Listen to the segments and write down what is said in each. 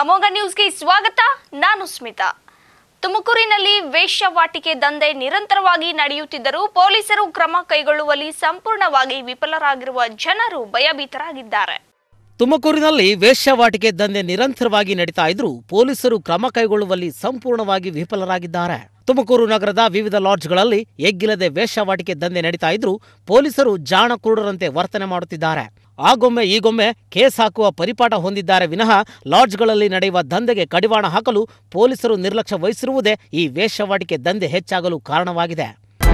ಅಮೋಘ ನ್ಯೂಸ್ಗೆ ಸ್ವಾಗತ ನಾನು ಸ್ಮಿತಾ ತುಮಕೂರಿನಲ್ಲಿ ವೇಶ್ಯಾವಾಟಿಕೆ ದಂಧೆ ನಿರಂತರವಾಗಿ ನಡೆಯುತ್ತಿದ್ದರೂ ಪೊಲೀಸರು ಕ್ರಮ ಕೈಗೊಳ್ಳುವಲ್ಲಿ ಸಂಪೂರ್ಣವಾಗಿ ವಿಫಲರಾಗಿರುವ ಜನರು ಭಯಭೀತರಾಗಿದ್ದಾರೆ ತುಮಕೂರಿನಲ್ಲಿ ವೇಶ್ಯಾವಾಟಿಕೆ ದಂಧೆ ನಿರಂತರವಾಗಿ ನಡೀತಾ ಇದ್ರೂ ಪೊಲೀಸರು ಕ್ರಮ ಕೈಗೊಳ್ಳುವಲ್ಲಿ ಸಂಪೂರ್ಣವಾಗಿ ವಿಫಲರಾಗಿದ್ದಾರೆ ತುಮಕೂರು ನಗರದ ವಿವಿಧ ಲಾಡ್ಜ್ಗಳಲ್ಲಿ ಎಗ್ಗಿಲ್ಲದೆ ವೇಶ್ಯಾವಾಟಿಕೆ ದಂಧೆ ನಡೀತಾ ಇದ್ರೂ ಪೊಲೀಸರು ಜಾಣ ಕುರುಡರಂತೆ ವರ್ತನೆ ಮಾಡುತ್ತಿದ್ದಾರೆ ಆಗೊಮ್ಮೆ ಈಗೊಮ್ಮೆ ಕೇಸ್ ಹಾಕುವ ಪರಿಪಾಠ ಹೊಂದಿದ್ದಾರೆ ವಿನಃ ಲಾಡ್ಜ್ಗಳಲ್ಲಿ ನಡೆಯುವ ದಂಧೆಗೆ ಕಡಿವಾಣ ಹಾಕಲು ಪೊಲೀಸರು ನಿರ್ಲಕ್ಷ್ಯ ವಹಿಸಿರುವುದೇ ಈ ವೇಶ್ಯಾವಾಟಿಕೆ ದಂಧೆ ಹೆಚ್ಚಾಗಲು ಕಾರಣವಾಗಿದೆ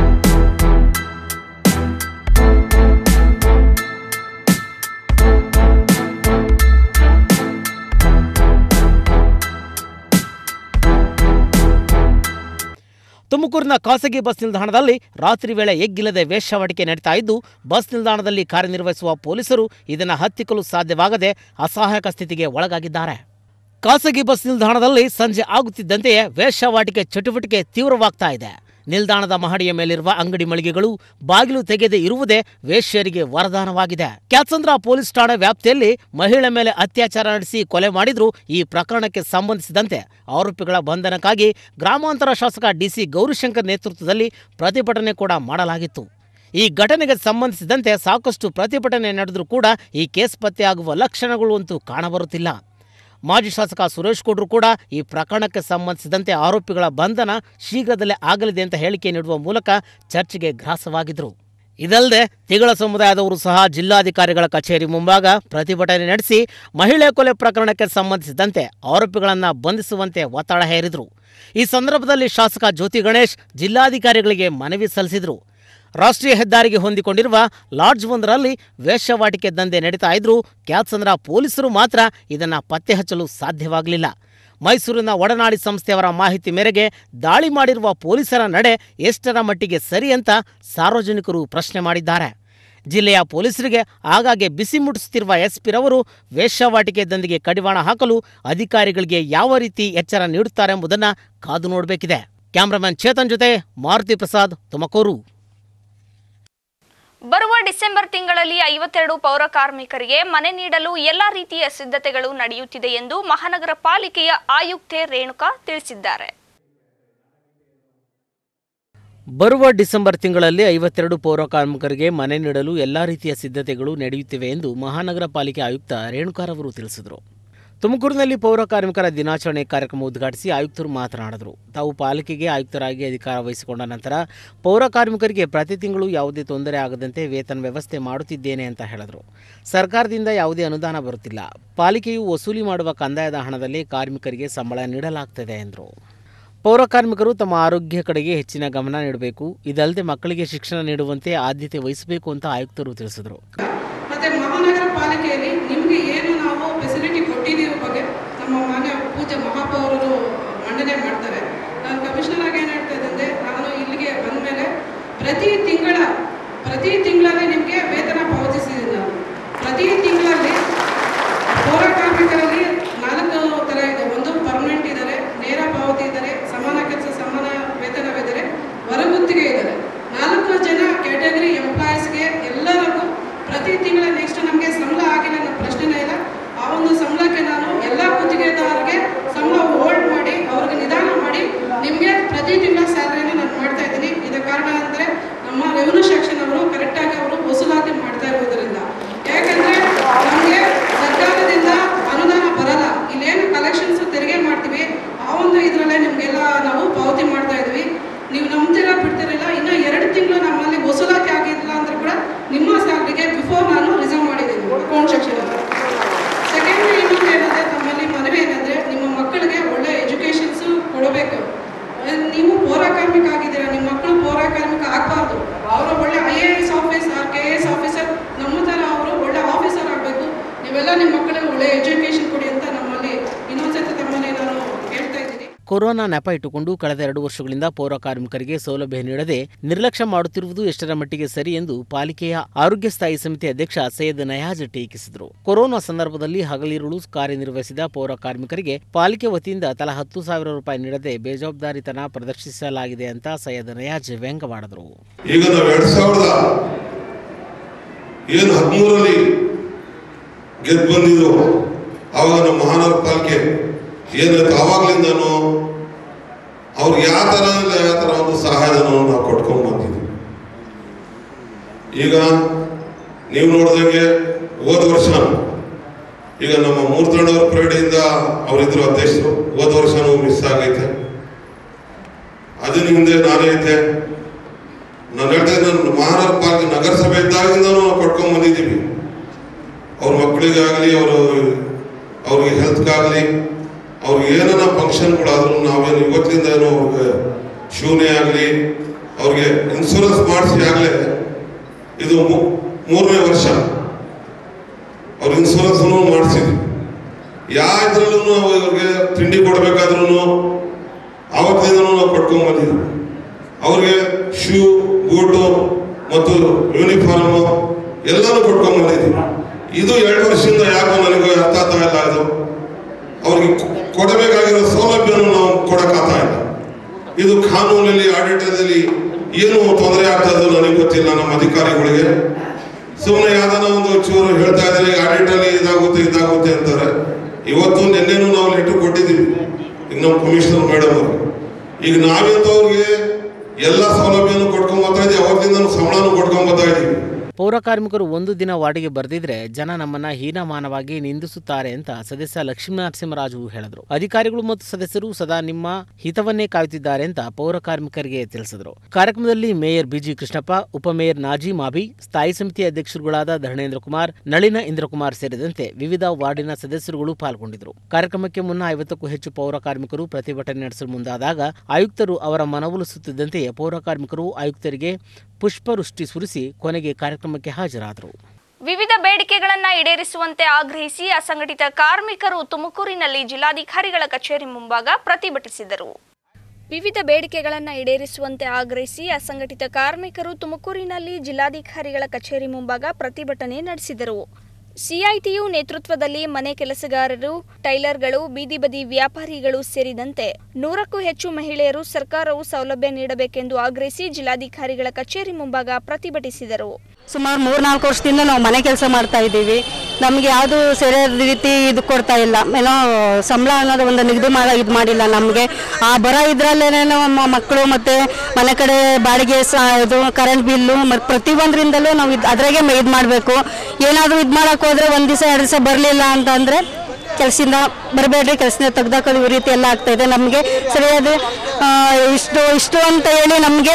ತುಮಕೂರಿನ ಖಾಸಗಿ ಬಸ್ ನಿಲ್ದಾಣದಲ್ಲಿ ರಾತ್ರಿ ವೇಳೆ ಎಗ್ಗಿಲ್ಲದೆ ವೇಶ್ಯಾವಾಟಿಕೆ ನಡೀತಾ ಇದ್ದು ಬಸ್ ನಿಲ್ದಾಣದಲ್ಲಿ ಕಾರ್ಯನಿರ್ವಹಿಸುವ ಪೊಲೀಸರು ಇದನ್ನು ಹತ್ತಿಕ್ಕಲು ಸಾಧ್ಯವಾಗದೆ ಅಸಹಾಯಕ ಸ್ಥಿತಿಗೆ ಒಳಗಾಗಿದ್ದಾರೆ ಖಾಸಗಿ ಬಸ್ ನಿಲ್ದಾಣದಲ್ಲಿ ಸಂಜೆ ಆಗುತ್ತಿದ್ದಂತೆಯೇ ವೇಶ್ಯಾವಾಟಿಕೆ ಚಟುವಟಿಕೆ ತೀವ್ರವಾಗ್ತಾ ಇದೆ ನಿಲ್ದಾಣದ ಮಹಡಿಯ ಮೇಲಿರುವ ಅಂಗಡಿ ಮಳಿಗೆಗಳು ಬಾಗಿಲು ತೆಗೆದೇ ಇರುವುದೇ ವೇಶ್ಯರಿಗೆ ವರದಾನವಾಗಿದೆ ಕ್ಯಾತ್ಸಂದ್ರ ಪೊಲೀಸ್ ಠಾಣೆ ವ್ಯಾಪ್ತಿಯಲ್ಲಿ ಮಹಿಳೆ ಮೇಲೆ ಅತ್ಯಾಚಾರ ನಡೆಸಿ ಕೊಲೆ ಮಾಡಿದ್ರು ಈ ಪ್ರಕರಣಕ್ಕೆ ಸಂಬಂಧಿಸಿದಂತೆ ಆರೋಪಿಗಳ ಬಂಧನಕ್ಕಾಗಿ ಗ್ರಾಮಾಂತರ ಶಾಸಕ ಡಿಸಿ ಗೌರಿಶಂಕರ್ ನೇತೃತ್ವದಲ್ಲಿ ಪ್ರತಿಭಟನೆ ಕೂಡ ಮಾಡಲಾಗಿತ್ತು ಈ ಘಟನೆಗೆ ಸಂಬಂಧಿಸಿದಂತೆ ಸಾಕಷ್ಟು ಪ್ರತಿಭಟನೆ ನಡೆದರೂ ಕೂಡ ಈ ಕೇಸ್ ಪತ್ತೆಯಾಗುವ ಲಕ್ಷಣಗಳು ಅಂತೂ ಕಾಣಬರುತ್ತಿಲ್ಲ ಮಾಜಿ ಶಾಸಕ ಸುರೇಶ್ ಗೌಡ್ರು ಕೂಡ ಈ ಪ್ರಕರಣಕ್ಕೆ ಸಂಬಂಧಿಸಿದಂತೆ ಆರೋಪಿಗಳ ಬಂಧನ ಶೀಘ್ರದಲ್ಲೇ ಆಗಲಿದೆ ಅಂತ ಹೇಳಿಕೆ ನೀಡುವ ಮೂಲಕ ಚರ್ಚೆಗೆ ಗ್ರಾಸವಾಗಿದ್ರು ಇದಲ್ಲದೆ ತಿಗಳ ಸಮುದಾಯದವರು ಸಹ ಜಿಲ್ಲಾಧಿಕಾರಿಗಳ ಕಚೇರಿ ಮುಂಭಾಗ ಪ್ರತಿಭಟನೆ ನಡೆಸಿ ಮಹಿಳೆ ಕೊಲೆ ಪ್ರಕರಣಕ್ಕೆ ಸಂಬಂಧಿಸಿದಂತೆ ಆರೋಪಿಗಳನ್ನು ಬಂಧಿಸುವಂತೆ ಒತ್ತಡ ಹೇರಿದರು ಈ ಸಂದರ್ಭದಲ್ಲಿ ಶಾಸಕ ಜ್ಯೋತಿ ಗಣೇಶ್ ಜಿಲ್ಲಾಧಿಕಾರಿಗಳಿಗೆ ಮನವಿ ಸಲ್ಲಿಸಿದರು ರಾಷ್ಟ್ರೀಯ ಹೆದ್ದಾರಿಗೆ ಹೊಂದಿಕೊಂಡಿರುವ ಲಾಡ್ಜ್ ಒಂದರಲ್ಲಿ ವೇಶ್ಯಾವಾಟಿಕೆ ದಂಧೆ ನಡೀತಾ ಇದ್ರೂ ಕ್ಯಾತ್ಸಂದ್ರ ಪೊಲೀಸರು ಮಾತ್ರ ಇದನ್ನು ಪತ್ತೆ ಹಚ್ಚಲು ಸಾಧ್ಯವಾಗಲಿಲ್ಲ ಮೈಸೂರಿನ ಒಡನಾಡಿ ಸಂಸ್ಥೆಯವರ ಮಾಹಿತಿ ಮೇರೆಗೆ ದಾಳಿ ಮಾಡಿರುವ ಪೊಲೀಸರ ನಡೆ ಎಷ್ಟರ ಮಟ್ಟಿಗೆ ಸರಿ ಅಂತ ಸಾರ್ವಜನಿಕರು ಪ್ರಶ್ನೆ ಮಾಡಿದ್ದಾರೆ ಜಿಲ್ಲೆಯ ಪೊಲೀಸರಿಗೆ ಆಗಾಗ್ಗೆ ಬಿಸಿ ಮುಟ್ಟಿಸುತ್ತಿರುವ ಎಸ್ಪಿರವರು ವೇಶ್ಯಾವಾಟಿಕೆ ದಂಧೆಗೆ ಕಡಿವಾಣ ಹಾಕಲು ಅಧಿಕಾರಿಗಳಿಗೆ ಯಾವ ರೀತಿ ಎಚ್ಚರ ನೀಡುತ್ತಾರೆ ಎಂಬುದನ್ನು ಕಾದು ನೋಡಬೇಕಿದೆ ಕ್ಯಾಮ್ರಾಮನ್ ಚೇತನ್ ಜೊತೆ ಮಾರುತಿ ಪ್ರಸಾದ್ ತುಮಕೂರು ಬರುವ ಡಿಸೆಂಬರ್ ತಿಂಗಳಲ್ಲಿ ಐವತ್ತೆರಡು ಪೌರ ಕಾರ್ಮಿಕರಿಗೆ ಮನೆ ನೀಡಲು ಎಲ್ಲಾ ರೀತಿಯ ಸಿದ್ಧತೆಗಳು ನಡೆಯುತ್ತಿದೆ ಎಂದು ಮಹಾನಗರ ಪಾಲಿಕೆಯ ಆಯುಕ್ತೆ ರೇಣುಕಾ ತಿಳಿಸಿದ್ದಾರೆ ಬರುವ ಡಿಸೆಂಬರ್ ತಿಂಗಳಲ್ಲಿ ಐವತ್ತೆರಡು ಪೌರ ಕಾರ್ಮಿಕರಿಗೆ ಮನೆ ನೀಡಲು ಎಲ್ಲಾ ರೀತಿಯ ಸಿದ್ಧತೆಗಳು ನಡೆಯುತ್ತಿವೆ ಎಂದು ಮಹಾನಗರ ಪಾಲಿಕೆ ಆಯುಕ್ತ ರೇಣುಕಾರವರು ತಿಳಿಸಿದರು ತುಮಕೂರಿನಲ್ಲಿ ಪೌರ ಕಾರ್ಮಿಕರ ದಿನಾಚರಣೆ ಕಾರ್ಯಕ್ರಮ ಉದ್ಘಾಟಿಸಿ ಆಯುಕ್ತರು ಮಾತನಾಡಿದರು ತಾವು ಪಾಲಿಕೆಗೆ ಆಯುಕ್ತರಾಗಿ ಅಧಿಕಾರ ವಹಿಸಿಕೊಂಡ ನಂತರ ಪೌರ ಕಾರ್ಮಿಕರಿಗೆ ಪ್ರತಿ ತಿಂಗಳು ಯಾವುದೇ ತೊಂದರೆ ಆಗದಂತೆ ವೇತನ ವ್ಯವಸ್ಥೆ ಮಾಡುತ್ತಿದ್ದೇನೆ ಅಂತ ಹೇಳಿದರು ಸರ್ಕಾರದಿಂದ ಯಾವುದೇ ಅನುದಾನ ಬರುತ್ತಿಲ್ಲ ಪಾಲಿಕೆಯು ವಸೂಲಿ ಮಾಡುವ ಕಂದಾಯದ ಹಣದಲ್ಲಿ ಕಾರ್ಮಿಕರಿಗೆ ಸಂಬಳ ನೀಡಲಾಗ್ತದೆ ಎಂದರು ಪೌರ ಕಾರ್ಮಿಕರು ತಮ್ಮ ಆರೋಗ್ಯ ಕಡೆಗೆ ಹೆಚ್ಚಿನ ಗಮನ ನೀಡಬೇಕು ಇದಲ್ಲದೆ ಮಕ್ಕಳಿಗೆ ಶಿಕ್ಷಣ ನೀಡುವಂತೆ ಆದ್ಯತೆ ವಹಿಸಬೇಕು ಅಂತ ಆಯುಕ್ತರು ತಿಳಿಸಿದರು ಮತ್ತೆ ಮಹಾನಗರ ಪಾಲಿಕೆಯಲ್ಲಿ ನಿಮಗೆ ಏನು ನಾವು ಫೆಸಿಲಿಟಿ ಕೊಟ್ಟಿದ್ದೀವಿ ಬಗ್ಗೆ ನಮ್ಮ ಮಾನ್ಯ ಪೂಜೆ ಮಹಾಪೌರರು ಮಂಡನೆ ಮಾಡ್ತಾರೆ ನಾನು ಕಮಿಷನರ್ ಆಗಿ ಏನು ಹೇಳ್ತಾ ಇದ್ದಂತೆ ನಾನು ಇಲ್ಲಿಗೆ ಬಂದ ಮೇಲೆ ಪ್ರತಿ ತಿಂಗಳ ಪ್ರತಿ ತಿಂಗಳಲ್ಲಿ ನಿಮಗೆ ವೇತನ ಪಾವತಿಸಿದ್ದೀನಿ ನಾನು ಪ್ರತಿ ತಿಂಗಳಲ್ಲಿ ಪೌರ ಕಾರ್ಮಿಕರಲ್ಲಿ ನಾಲ್ಕು ಥರ ಇದೆ ಒಂದು ಪರ್ಮನೆಂಟ್ ಇದ್ದಾರೆ ನೇರ ಪಾವತಿ ಇದ್ದಾರೆ ಸಮಾನ ಕೆಲಸ ಸಮಾನ ವೇತನವಿದ್ದಾರೆ ಹೊರಗುತ್ತಿಗೆ ಇದ್ದಾರೆ ನಾಲ್ಕು ಜನ ಕ್ಯಾಟಗರಿ ಎಂಪ್ಲಾಯೀಸ್ಗೆ ಎಲ್ಲರಿಗೂ ಪ್ರತಿ ತಿಂಗಳ ನೆಕ್ಸ್ಟ್ ನಮಗೆ ಸಂಬಳ ಆಗಿಲ್ಲ ಅನ್ನೋ ಪ್ರಶ್ನೆನೇ ಇಲ್ಲ ಆ ಒಂದು ಸಂಬಳಕ್ಕೆ ನಾನು ಎಲ್ಲ ಗುತ್ತಿಗೆದಾರರಿಗೆ ಸಂಬಳ ಹೋಲ್ಡ್ ಮಾಡಿ ಅವ್ರಿಗೆ ನಿಧಾನ ಮಾಡಿ ನಿಮಗೆ ಪ್ರತಿ ತಿಂಗಳ ಸ್ಯಾಲರಿನ ನಾನು ಮಾಡ್ತಾ ಇದ್ದೀನಿ ಇದಕ್ಕೆ ಕಾರಣ ಅಂದರೆ ನಮ್ಮ ರೆವಿನ್ಯೂ ಸೆಕ್ಷನ್ ಅವರು ಕರೆಕ್ಟಾಗಿ ಅವರು ವಸೂಲಾತಿ ಮಾಡ್ತಾ ಇರೋದ್ರಿಂದ ಯಾಕಂದರೆ ನಮಗೆ ಸರ್ಕಾರದಿಂದ ಅನುದಾನ ಬರಲ್ಲ ಇಲ್ಲೇನು ಕಲೆಕ್ಷನ್ಸ್ ತೆರಿಗೆ ಮಾಡ್ತೀವಿ ಆ ಒಂದು ಇದರಲ್ಲೇ ನಿಮಗೆಲ್ಲ ನಾವು ಪಾವತಿ ಮಾಡ್ತಾ ಇದ್ವಿ ನೀವು ನಂಬ್ತೀರಾ ಬಿಡ್ತಿರಲಿಲ್ಲ ಇನ್ನು ಎರಡು ತಿಂಗಳು ನಮ್ಮಲ್ಲಿ ವಸೂಲಾತಿ ಆಗಿಲ್ಲ ಅಂದ್ರೆ ಕೂಡ ನಿಮ್ಮ ಸ್ಯಾಲ್ರಿಗೆ ಬಿಫೋರ್ ನಾನು ರಿಸರ್ವ್ ಮಾಡಿದ್ದೀನಿ ಅಕೌಂಟ್ ಸೆಕ್ಷನ್ ಸೆಕೆಂಡ್ ಇನ್ನೊಂದು ಏನಂದ್ರೆ ನಮ್ಮಲ್ಲಿ ಮನವಿ ಏನಂದ್ರೆ ನಿಮ್ಮ ಮಕ್ಕಳಿಗೆ ಒಳ್ಳೆ ಎಜುಕೇಶನ್ಸ್ ಕೊಡಬೇಕು ಅಹ್ ನೀವು ಪೌರ ಕಾರ್ಮಿಕ ಆಗಿದ್ದೀರಾ ನಿಮ್ಮ ಮಕ್ಕಳು ಪೌರ ಕಾರ್ಮಿಕ ಆಗಬಾರ್ದು ಅವರು ಒಳ್ಳೆ I A S officer K A S officer ನಮ್ಮ ಥರ ಅವರು ಒಳ್ಳೆ ಆಫೀಸರ್ ಆಗಬೇಕು ನೀವೆಲ್ಲ ನಿಮ್ಮ ಮಕ್ಕಳಿಗೆ ಒಳ್ಳೆ ಎಜುಕೇಶನ್ ಕೊಡಿ ಅಂತ ನಮ್ಮಲ್ಲಿ ಇನ್ನೊಂದ್ಸತಿ ತಮ್ಮಲ್ಲಿ ನಾನು ಹೇಳ್ತಾ ಇದ್ದೀನಿ ಕೊರೋನಾ ನೆಪ ಇಟ್ಟುಕೊಂಡು ಕಳೆದ ಎರಡು ವರ್ಷಗಳಿಂದ ಪೌರ ಕಾರ್ಮಿಕರಿಗೆ ಸೌಲಭ್ಯ ನೀಡದೆ ನಿರ್ಲಕ್ಷ್ಯ ಮಾಡುತ್ತಿರುವುದು ಎಷ್ಟರ ಮಟ್ಟಿಗೆ ಸರಿ ಎಂದು ಪಾಲಿಕೆಯ ಆರೋಗ್ಯ ಸ್ಥಾಯಿ ಸಮಿತಿ ಅಧ್ಯಕ್ಷ ಸೈಯದ್ ನಯಾಜ್ ಟೀಕಿಸಿದರು ಕೊರೋನಾ ಸಂದರ್ಭದಲ್ಲಿ ಹಗಲಿರುಳು ಕಾರ್ಯನಿರ್ವಹಿಸಿದ ಪೌರ ಕಾರ್ಮಿಕರಿಗೆ ಪಾಲಿಕೆ ವತಿಯಿಂದ ತಲಾ ಹತ್ತು ಸಾವಿರ ರೂಪಾಯಿ ನೀಡದೆ ಬೇಜವಾಬ್ದಾರಿತನ ಪ್ರದರ್ಶಿಸಲಾಗಿದೆ ಅಂತ ಸೈಯದ್ ನಯಾಜ್ ವ್ಯಂಗ್ಯವಾಡಿದರು ಈಗ ನಾವು ಎರಡ್ ಸಾವಿರದ ಏನು ಹದಿಮೂರರಲ್ಲಿ ಗೆದ್ದು ಬಂದಿದ್ರು ಆವಾಗ ನಮ್ಮ ಮಹಾನಗರ ಪಾಲಿಕೆ ಏನಾಯ್ತು ಆವಾಗ್ಲಿಂದನೂ ಅವ್ರಿಗೆ ಯಾವ ಥರ ಇಲ್ಲ ಯಾವ ಥರ ಒಂದು ಸಹಾಯಧನವನ್ನು ನಾವು ಕೊಟ್ಕೊಂಡು ಬಂದಿದ್ದೀವಿ ಈಗ ನೀವು ನೋಡಿದಂಗೆ ಹೋದ ವರ್ಷ ಈಗ ನಮ್ಮ ಮೂರ್ತಣ್ಣವ್ರ ಪರೇಡಿಂದ ಅವರಿದ್ರು ಅಧ್ಯಕ್ಷರು ಹೋದ ವರ್ಷನೂ ಮಿಸ್ ಆಗೈತೆ ಅದನ್ನ ಹಿಂದೆ ನಾನೇ ಇದ್ದೆ ನಾನು ಹೇಳ್ತಾ ನಾನು ಮಹಾನಗರ ಪಾಲಿಕೆ ನಗರಸಭೆ ಇದ್ದಾಗಿಂದನೂ ನಾವು ಕೊಟ್ಕೊಂಡ್ ಬಂದಿದ್ದೀವಿ ಅವ್ರ ಮಕ್ಕಳಿಗಾಗಲಿ ಅವರು ಅವ್ರಿಗೆ ಹೆಲ್ತ್ಗಾಗಲಿ ಅವ್ರಿಗೆ ಏನನ್ನ ಫಂಕ್ಷನ್ಗಳಾದ್ರೂ ನಾವೇನು ಇವತ್ತಿಂದ ಏನೋ ಅವ್ರಿಗೆ ಶೂನೇ ಆಗಲಿ ಅವ್ರಿಗೆ ಇನ್ಶೂರೆನ್ಸ್ ಮಾಡಿಸಿ ಆಗಲೇ ಇದು ಮೂ- ಮೂರನೇ ವರ್ಷ ಅವ್ರ ಇನ್ಶೂರೆನ್ಸ್ ಮಾಡಿಸಿದ್ವಿ ಯಾವ ಇದ್ರಲ್ಲೂ ನಾವು ಇವ್ರಿಗೆ ತಿಂಡಿ ಕೊಡ್ಬೇಕಾದ್ರೂ ಆವತ್ತಿಂದನೂ ನಾವು ಕೊಟ್ಕೊಂಡ್ ಬಂದಿದ್ವಿ ಅವ್ರಿಗೆ ಶೂ ಬೂಟು ಮತ್ತು ಯೂನಿಫಾರ್ಮ್ ಎಲ್ಲಾನು ಕೊಟ್ಕೊಂಡ್ ಬಂದಿದ್ವಿ ಇದು ಎರಡು ವರ್ಷದಿಂದ ಯಾಕೋ ನನಗೆ ಅರ್ಥ ಆಗ್ತಾ ಇಲ್ಲ ಇದು ಅವ್ರಿಗೆ ಕೊ- ಕೊಡಬೇಕಾಗಿರೋ ಸೌಲಭ್ಯನೂ ನಾವು ಕೊಡಕ್ಕಾಗ್ತಾ ಇಲ್ಲ ಇದು ಕಾನೂನಲ್ಲಿ ಆಡಳಿತದಲ್ಲಿ ಏನು ತೊಂದರೆ ಆಗ್ತದೋ ನನಗೆ ಗೊತ್ತಿಲ್ಲ ನಮ್ಮ ಅಧಿಕಾರಿಗಳಿಗೆ ಸುಮ್ಮನೆ ಯಾವ್ದಾನ ಒಂದು ಚೂರು ಹೇಳ್ತಾ ಇದ್ರೆ ಆಡಿಟಲ್ಲಿ ಇದಾಗುತ್ತೆ ಇದಾಗುತ್ತೆ ಅಂತಾರೆ ಇವತ್ತು ನಿನ್ನೆನೂ ನಾವು ಲೆಟರ್ ಕೊಟ್ಟಿದ್ದೀವಿ ಈಗ ನಮ್ಮ ಕಮಿಷನರ್ ಮೇಡಮ್ ಅವರು ಈಗ ನಾವಿಂತವ್ರಿಗೆ ಎಲ್ಲ ಸೌಲಭ್ಯನೂ ಕೊಟ್ಕೊಂಡ್ ಬರ್ತಾ ಇದ್ದೀವಿ ಅವತ್ತಿಂದ ಸಂಬಳನೂ ಕೊಟ್ಕೊಂಡ್ ಬರ್ತಾ ಇದ್ದೀವಿ ಪೌರ ಕಾರ್ಮಿಕರು ಒಂದು ದಿನ ವಾರ್ಡಿಗೆ ಬರೆದಿದ್ರೆ ಜನ ನಮ್ಮನ್ನ ಹೀನಮಾನವಾಗಿ ನಿಂದಿಸುತ್ತಾರೆ ಅಂತ ಸದಸ್ಯ ಲಕ್ಷ್ಮೀನರಸಿಂಹರಾಜು ಹೇಳಿದರು ಅಧಿಕಾರಿಗಳು ಮತ್ತು ಸದಸ್ಯರು ಸದಾ ನಿಮ್ಮ ಹಿತವನ್ನೇ ಕಾಯುತ್ತಿದ್ದಾರೆ ಅಂತ ಪೌರ ಕಾರ್ಮಿಕರಿಗೆ ತಿಳಿಸಿದರು ಕಾರ್ಯಕ್ರಮದಲ್ಲಿ ಮೇಯರ್ ಬಿಜಿ ಕೃಷ್ಣಪ್ಪ ಉಪಮೇಯರ್ ನಾಜಿ ಮಾಬಿ ಸ್ಥಾಯಿ ಸಮಿತಿ ಅಧ್ಯಕ್ಷರುಗಳಾದ ಧರ್ಣೇಂದ್ರ ಕುಮಾರ್ ನಳಿನ ಇಂದ್ರಕುಮಾರ್ ಸೇರಿದಂತೆ ವಿವಿಧ ವಾರ್ಡಿನ ಸದಸ್ಯರುಗಳು ಪಾಲ್ಗೊಂಡಿದ್ದರು ಕಾರ್ಯಕ್ರಮಕ್ಕೆ ಮುನ್ನ ಐವತ್ತಕ್ಕೂ ಹೆಚ್ಚು ಪೌರ ಕಾರ್ಮಿಕರು ಪ್ರತಿಭಟನೆ ನಡೆಸಲು ಮುಂದಾದಾಗ ಆಯುಕ್ತರು ಅವರ ಮನವೊಲಿಸುತ್ತಿದ್ದಂತೆಯೇ ಪೌರ ಕಾರ್ಮಿಕರು ಆಯುಕ್ತರಿಗೆ ಪುಷ್ಪವೃಷ್ಟಿ ಸುರಿಸಿ ಕೊನೆಗೆ ಕಾರ್ಯಕ್ರಮಕ್ಕೆ ಹಾಜರಾದರು ವಿವಿಧ ಬೇಡಿಕೆಗಳನ್ನ ಈಡೇರಿಸುವಂತೆ ಆಗ್ರಹಿಸಿ ಅಸಂಘಟಿತ ಕಾರ್ಮಿಕರು ತುಮಕೂರಿನಲ್ಲಿ ಜಿಲ್ಲಾಧಿಕಾರಿಗಳ ಕಚೇರಿ ಮುಂಭಾಗ ಪ್ರತಿಭಟಿಸಿದರು ವಿವಿಧ ಬೇಡಿಕೆಗಳನ್ನು ಈಡೇರಿಸುವಂತೆ ಆಗ್ರಹಿಸಿ ಅಸಂಘಟಿತ ಕಾರ್ಮಿಕರು ತುಮಕೂರಿನಲ್ಲಿ ಜಿಲ್ಲಾಧಿಕಾರಿಗಳ ಕಚೇರಿ ಮುಂಭಾಗ ಪ್ರತಿಭಟನೆ ನಡೆಸಿದರು ಸಿಐಟಿಯು ನೇತೃತ್ವದಲ್ಲಿ ಮನೆ ಕೆಲಸಗಾರರು ಟೈಲರ್ಗಳು ಬೀದಿ ಬದಿ ವ್ಯಾಪಾರಿಗಳು ಸೇರಿದಂತೆ ನೂರಕ್ಕೂ ಹೆಚ್ಚು ಮಹಿಳೆಯರು ಸರ್ಕಾರವು ಸೌಲಭ್ಯ ನೀಡಬೇಕೆಂದು ಆಗ್ರಹಿಸಿ ಜಿಲ್ಲಾಧಿಕಾರಿಗಳ ಕಚೇರಿ ಮುಂಭಾಗ ಪ್ರತಿಭಟಿಸಿದರು ಸುಮಾರು ಮೂರ್ನಾಲ್ಕು ವರ್ಷದಿಂದ ನಾವು ಮನೆ ಕೆಲಸ ಮಾಡ್ತಾ ಇದ್ದೀವಿ ನಮಗೆ ಯಾವುದು ಸರಿಯಾದ ರೀತಿ ಇದು ಕೊಡ್ತಾ ಇಲ್ಲ ಏನೋ ಸಂಬಳ ಅನ್ನೋದು ಒಂದು ನಿಗದಿ ಮಾಡ ಇದು ಮಾಡಿಲ್ಲ ನಮಗೆ ಆ ಬರ ಇದರಲ್ಲೇನೆ ನಮ್ಮ ಮಕ್ಕಳು ಮತ್ತು ಮನೆ ಕಡೆ ಬಾಡಿಗೆ ಸ ಇದು ಕರೆಂಟ್ ಬಿಲ್ಲು ಮತ್ತು ಪ್ರತಿಯೊಂದರಿಂದಲೂ ನಾವು ಇದು ಅದ್ರಾಗೆ ಇದು ಮಾಡಬೇಕು ಏನಾದರೂ ಇದು ಮಾಡೋಕೆ ಹೋದರೆ ಒಂದು ದಿವಸ ಎರಡು ದಿವಸ ಬರಲಿಲ್ಲ ಅಂತಂದರೆ ಕೆಲಸದಿಂದ ಬರಬೇಡ್ರಿ ಕೆಲಸದಿಂದ ತೆಗ್ದಾಕೋದು ಈ ರೀತಿ ಎಲ್ಲ ಆಗ್ತಾ ಇದೆ ನಮಗೆ ಸರಿಯಾದ ಆ, ಇಷ್ಟು ಇಷ್ಟು ಅಂತ ಹೇಳಿ ನಮಗೆ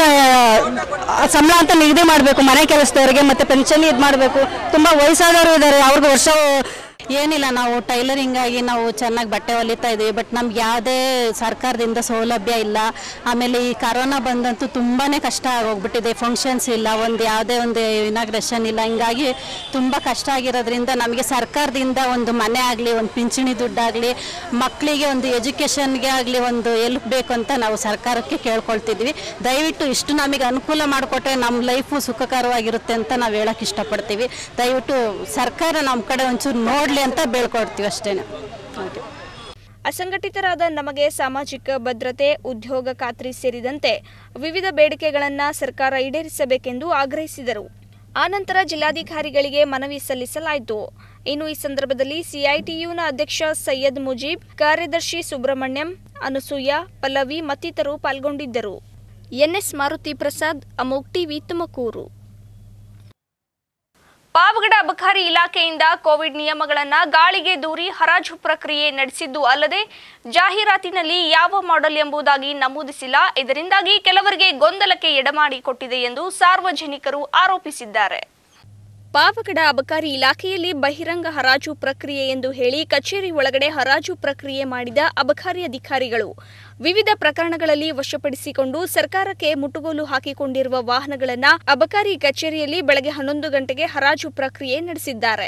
ಸಂಬಳ ಅಂತ ನಿಗದಿ ಮಾಡಬೇಕು ಮನೆ ಕೆಲಸದವ್ರಿಗೆ ಮತ್ತು ಪೆನ್ಷನ್ ಇದು ಮಾಡಬೇಕು ತುಂಬ ವಯಸ್ಸಾದವರು ಇದ್ದಾರೆ ಅವ್ರಿಗೆ ವರ್ಷ ಏನಿಲ್ಲ ನಾವು ಟೈಲರಿಂಗ್ ಆಗಿ ನಾವು ಚೆನ್ನಾಗಿ ಬಟ್ಟೆ ಹೊಲಿತಾ ಇದ್ದೀವಿ ಬಟ್ ನಮ್ಗೆ ಯಾವುದೇ ಸರ್ಕಾರದಿಂದ ಸೌಲಭ್ಯ ಇಲ್ಲ ಆಮೇಲೆ ಈ ಕರೋನಾ ಬಂದಂತೂ ತುಂಬಾ ಕಷ್ಟ ಆಗೋಗ್ಬಿಟ್ಟಿದೆ ಫಂಕ್ಷನ್ಸ್ ಇಲ್ಲ ಒಂದು ಯಾವುದೇ ಒಂದು ಇನಾಗ್ರೇಷನ್ ಇಲ್ಲ ಹಿಂಗಾಗಿ ತುಂಬ ಕಷ್ಟ ಆಗಿರೋದ್ರಿಂದ ನಮಗೆ ಸರ್ಕಾರದಿಂದ ಒಂದು ಮನೆ ಆಗಲಿ ಒಂದು ಪಿಂಚಣಿ ದುಡ್ಡಾಗಲಿ ಮಕ್ಕಳಿಗೆ ಒಂದು ಎಜುಕೇಷನ್ಗೆ ಆಗಲಿ ಒಂದು ಎಲ್ಪ್ ಬೇಕು ಅಂತ ನಾವು ಸರ್ಕಾರಕ್ಕೆ ಕೇಳ್ಕೊಳ್ತಿದ್ವಿ ದಯವಿಟ್ಟು ಇಷ್ಟು ನಮಗೆ ಅನುಕೂಲ ಮಾಡಿಕೊಟ್ರೆ ನಮ್ಮ ಲೈಫು ಸುಖಕರವಾಗಿರುತ್ತೆ ಅಂತ ನಾವು ಹೇಳಕ್ಕೆ ಇಷ್ಟಪಡ್ತೀವಿ ದಯವಿಟ್ಟು ಸರ್ಕಾರ ನಮ್ಮ ಕಡೆ ಒಂಚೂರು ನೋಡಲಿ ಅಂತ ಬೇಳ್ಕೊಡ್ತೀವಿ ಅಷ್ಟೇ ಓಕೆ ಅಸಂಘಟಿತರಾದ ನಮಗೆ ಸಾಮಾಜಿಕ ಭದ್ರತೆ ಉದ್ಯೋಗ ಖಾತ್ರಿ ಸೇರಿದಂತೆ ವಿವಿಧ ಬೇಡಿಕೆಗಳನ್ನು ಸರ್ಕಾರ ಈಡೇರಿಸಬೇಕೆಂದು ಆಗ್ರಹಿಸಿದರು ಆನಂತರ ಜಿಲ್ಲಾಧಿಕಾರಿಗಳಿಗೆ ಮನವಿ ಸಲ್ಲಿಸಲಾಯಿತು ಇನ್ನು ಈ ಸಂದರ್ಭದಲ್ಲಿ ಸಿಐಟಿಯುನ ಅಧ್ಯಕ್ಷ ಸೈಯದ್ ಮುಜೀಬ್ ಕಾರ್ಯದರ್ಶಿ ಸುಬ್ರಹ್ಮಣ್ಯಂ ಅನಸೂಯ ಪಲ್ಲವಿ ಮತ್ತಿತರರು ಪಾಲ್ಗೊಂಡಿದ್ದರು ಎನ್ಎಸ್ ಮಾರುತಿ ಪ್ರಸಾದ್ ಅಮೋಕ್ ಟಿವಿ ತುಮಕೂರು ಪಾವಗಡ ಅಬಕಾರಿ ಇಲಾಖೆಯಿಂದ ಕೋವಿಡ್ ನಿಯಮಗಳನ್ನು ಗಾಳಿಗೆ ದೂರಿ ಹರಾಜು ಪ್ರಕ್ರಿಯೆ ನಡೆಸಿದ್ದು ಅಲ್ಲದೆ ಜಾಹೀರಾತಿನಲ್ಲಿ ಯಾವ ಮಾಡೆಲ್ ಎಂಬುದಾಗಿ ನಮೂದಿಸಿಲ್ಲ ಇದರಿಂದಾಗಿ ಕೆಲವರಿಗೆ ಗೊಂದಲಕ್ಕೆ ಎಡಮಾಡಿಕೊಟ್ಟಿದೆ ಎಂದು ಸಾರ್ವಜನಿಕರು ಆರೋಪಿಸಿದ್ದಾರೆ ಪಾವಗಡ ಅಬಕಾರಿ ಇಲಾಖೆಯಲ್ಲಿ ಬಹಿರಂಗ ಹರಾಜು ಪ್ರಕ್ರಿಯೆ ಎಂದು ಹೇಳಿ ಕಚೇರಿ ಒಳಗಡೆ ಹರಾಜು ಪ್ರಕ್ರಿಯೆ ಮಾಡಿದ ಅಬಕಾರಿ ಅಧಿಕಾರಿಗಳು ವಿವಿಧ ಪ್ರಕರಣಗಳಲ್ಲಿ ವಶಪಡಿಸಿಕೊಂಡು ಸರ್ಕಾರಕ್ಕೆ ಮುಟುಗೋಲು ಹಾಕಿಕೊಂಡಿರುವ ವಾಹನಗಳನ್ನು ಅಬಕಾರಿ ಕಚೇರಿಯಲ್ಲಿ ಬೆಳಗ್ಗೆ ಹನ್ನೊಂದು ಗಂಟೆಗೆ ಹರಾಜು ಪ್ರಕ್ರಿಯೆ ನಡೆಸಿದ್ದಾರೆ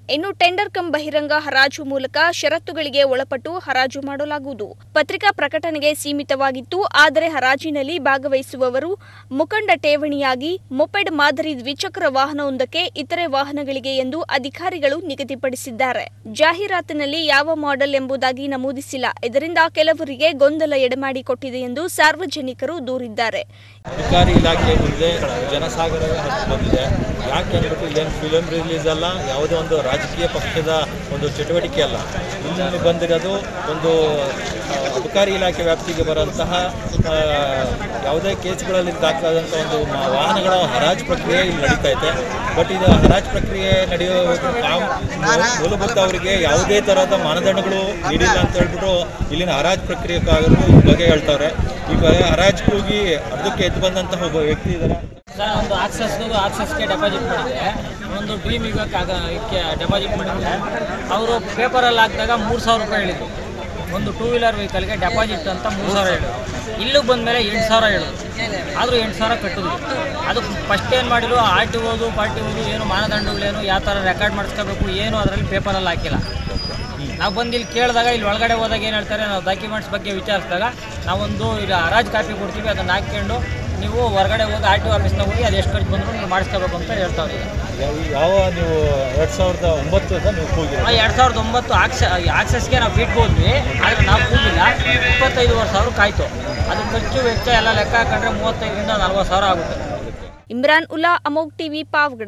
ಇನ್ನು ಟೆಂಡರ್ ಕಂ ಬಹಿರಂಗ ಹರಾಜು ಮೂಲಕ ಷರತ್ತುಗಳಿಗೆ ಒಳಪಟ್ಟು ಹರಾಜು ಮಾಡಲಾಗುವುದು ಪತ್ರಿಕಾ ಪ್ರಕಟಣೆಗೆ ಸೀಮಿತವಾಗಿತ್ತು ಆದರೆ ಹರಾಜಿನಲ್ಲಿ ಭಾಗವಹಿಸುವವರು ಮುಖಂಡ ಠೇವಣಿಯಾಗಿ ಮೊಪೆಡ್ ಮಾದರಿ ದ್ವಿಚಕ್ರ ವಾಹನವೊಂದಕ್ಕೆ ಇತರೆ ವಾಹನಗಳಿಗೆ ಎಂದು ಅಧಿಕಾರಿಗಳು ನಿಗದಿಪಡಿಸಿದ್ದಾರೆ ಜಾಹೀರಾತಿನಲ್ಲಿ ಯಾವ ಮಾಡೆಲ್ ಎಂಬುದಾಗಿ ನಮೂದಿಸಿಲ್ಲ ಇದರಿಂದ ಕೆಲವರಿಗೆ ಗೊಂದಲ ಎಡೆಮಾಡಿಕೊಟ್ಟಿದೆ ಎಂದು ಸಾರ್ವಜನಿಕರು ದೂರಿದ್ದಾರೆ ಸರ್ಕಾರಿ ಇಲಾಖೆ ಮುಂದೆ ಜನಸಾಗರ ಹಕ್ಕು ಬಂದಿದೆ ಯಾಕೆ ಅಂದ್ಬಿಟ್ಟು ಇದೇನು ಫಿಲಮ್ ರಿಲೀಸ್ ಅಲ್ಲ ಯಾವುದೋ ಒಂದು ರಾಜಕೀಯ ಪಕ್ಷದ ಒಂದು ಚಟುವಟಿಕೆ ಅಲ್ಲ ಇಲ್ಲಿ ಬಂದಿರೋದು ಒಂದು ಆ, ಅಬಕಾರಿ ಇಲಾಖೆ ವ್ಯಾಪ್ತಿಗೆ ಬರುವಂತಹ ಆ, ಯಾವುದೇ ಕೇಸ್ಗಳಲ್ಲಿ ದಾಖಲಾದಂಥ ಒಂದು ಮ- ವಾಹನಗಳ ಹರಾಜು ಪ್ರಕ್ರಿಯೆ ಇಲ್ಲಿ ನಡೀತಾ ಇದೆ ಬಟ್ ಇದು ಹರಾಜು ಪ್ರಕ್ರಿಯೆ ನಡೆಯೋ ಕಾಮ್ ಮೂಲಭೂತ ಅವರಿಗೆ ಯಾವುದೇ ಥರದ ಮಾನದಂಡಗಳು ನೀಡಿಲ್ಲ ಅಂತ ಹೇಳ್ಬಿಟ್ಟು ಇಲ್ಲಿನ ಹರಾಜು ಪ್ರಕ್ರಿಯೆಗಾರರು ಈ ಬಗ್ಗೆ ಹೇಳ್ತಾರೆ ಈ ಬಗ್ಗೆ ಹರಾಜು ಹೋಗಿ ಅರ್ಧಕ್ಕೆ ಎದ್ದು ಬಂದಂತಹ ಒಬ್ಬ ವ್ಯಕ್ತಿ ಇದ್ದಾರೆ ಸರ್ ಒಂದು ಆಕ್ಸಸ್ದು ಆಕ್ಸಸ್ಗೆ ಡೆಪಾಸಿಟ್ ಮಾಡಿದೆ ಒಂದು ಡ್ರೀಮ್ ಯುಗಕ್ಕೆ ಆಗ ಇದಕ್ಕೆ ಡೆಪಾಸಿಟ್ ಮಾಡಿದ್ದೆ ಅವರು ಪೇಪರಲ್ಲಿ ಹಾಕಿದಾಗ ಮೂರು ಸಾವಿರ ರೂಪಾಯಿ ಹೇಳಿದ್ರು ಒಂದು ಟೂ ವೀಲರ್ ವೆಹಿಕಲ್ಗೆ ಡೆಪಾಸಿಟ್ ಅಂತ ಮೂರು ಸಾವಿರ ಹೇಳಿದ್ರು ಇಲ್ಲಿಗೆ ಬಂದಮೇಲೆ ಎಂಟು ಸಾವಿರ ಹೇಳಿದ್ರು ಆದರೂ ಎಂಟು ಸಾವಿರ ಕಟ್ಟಿದ್ರು ಅದು ಫಸ್ಟ್ ಏನು ಮಾಡಿದ್ರು ಆರ್ ಟಿ ಓದು ಪಾರ್ಟಿ ಓದು ಏನು ಮಾನದಂಡಗಳೇನು ಯಾವ ಥರ ರೆಕಾರ್ಡ್ ಮಾಡಿಸ್ಕೋಬೇಕು ಏನು ಅದರಲ್ಲಿ ಪೇಪರಲ್ಲಿ ಹಾಕಿಲ್ಲ ನಾವು ಬಂದು ಇಲ್ಲಿ ಕೇಳಿದಾಗ ಇಲ್ಲಿ ಒಳಗಡೆ ಹೋದಾಗ ಏನು ಹೇಳ್ತಾರೆ ನಾವು ಡಾಕ್ಯುಮೆಂಟ್ಸ್ ಬಗ್ಗೆ ವಿಚಾರಿಸಿದಾಗ ನಾವೊಂದು ಈಗ ಹರಾಜು ಕಾಪಿ ಕೊಡ್ತೀವಿ ಅದನ್ನು ಹಾಕ್ಕೊಂಡು ನೀವು ಹೊರಗಡೆ ಹೋಗಿ ಆರ್ ಟಿ ಒ ಆಫೀಸ್ನಾಗ ಹೋಗಿ ಅದು ಎಷ್ಟು ಖರ್ಚು ಬಂದರೂ ನೀವು ಮಾಡಿಸ್ಕೋಬೇಕು ಅಂತ ಹೇಳ್ತಾವ್ರೆ ಈಗ ಯಾವ- ಯಾವ ನೀವು ಎರಡು ಸಾವಿರದ ಒಂಬತ್ತರಿಂದ ನೀವು ಹೋಗಿರೋ ಎರಡು ಸಾವಿರದ ಒಂಬತ್ತು ಆಕ್ಸ ಆಕ್ಸಸ್ಗೆ ನಾವು ಬಿಟ್ಟು ಹೋದ್ವಿ ಆದರೆ ನಾವು ಕೂಗಿಲ್ಲ ಇಪ್ಪತ್ತೈದುವರೆ ಸಾವಿರ ಕಾಯ್ತು ಅದು ಖರ್ಚು ವೆಚ್ಚ ಎಲ್ಲ ಲೆಕ್ಕ ಹಾಕೊಂಡ್ರೆ ಮೂವತ್ತೈದರಿಂದ ನಲ್ವತ್ತು ಸಾವಿರ ಆಗುತ್ತೆ ಇಮ್ರಾನ್ ಉಲ್ಲಾ ಅಮೋಗ್ ಟಿವಿ ಪಾವಗಡ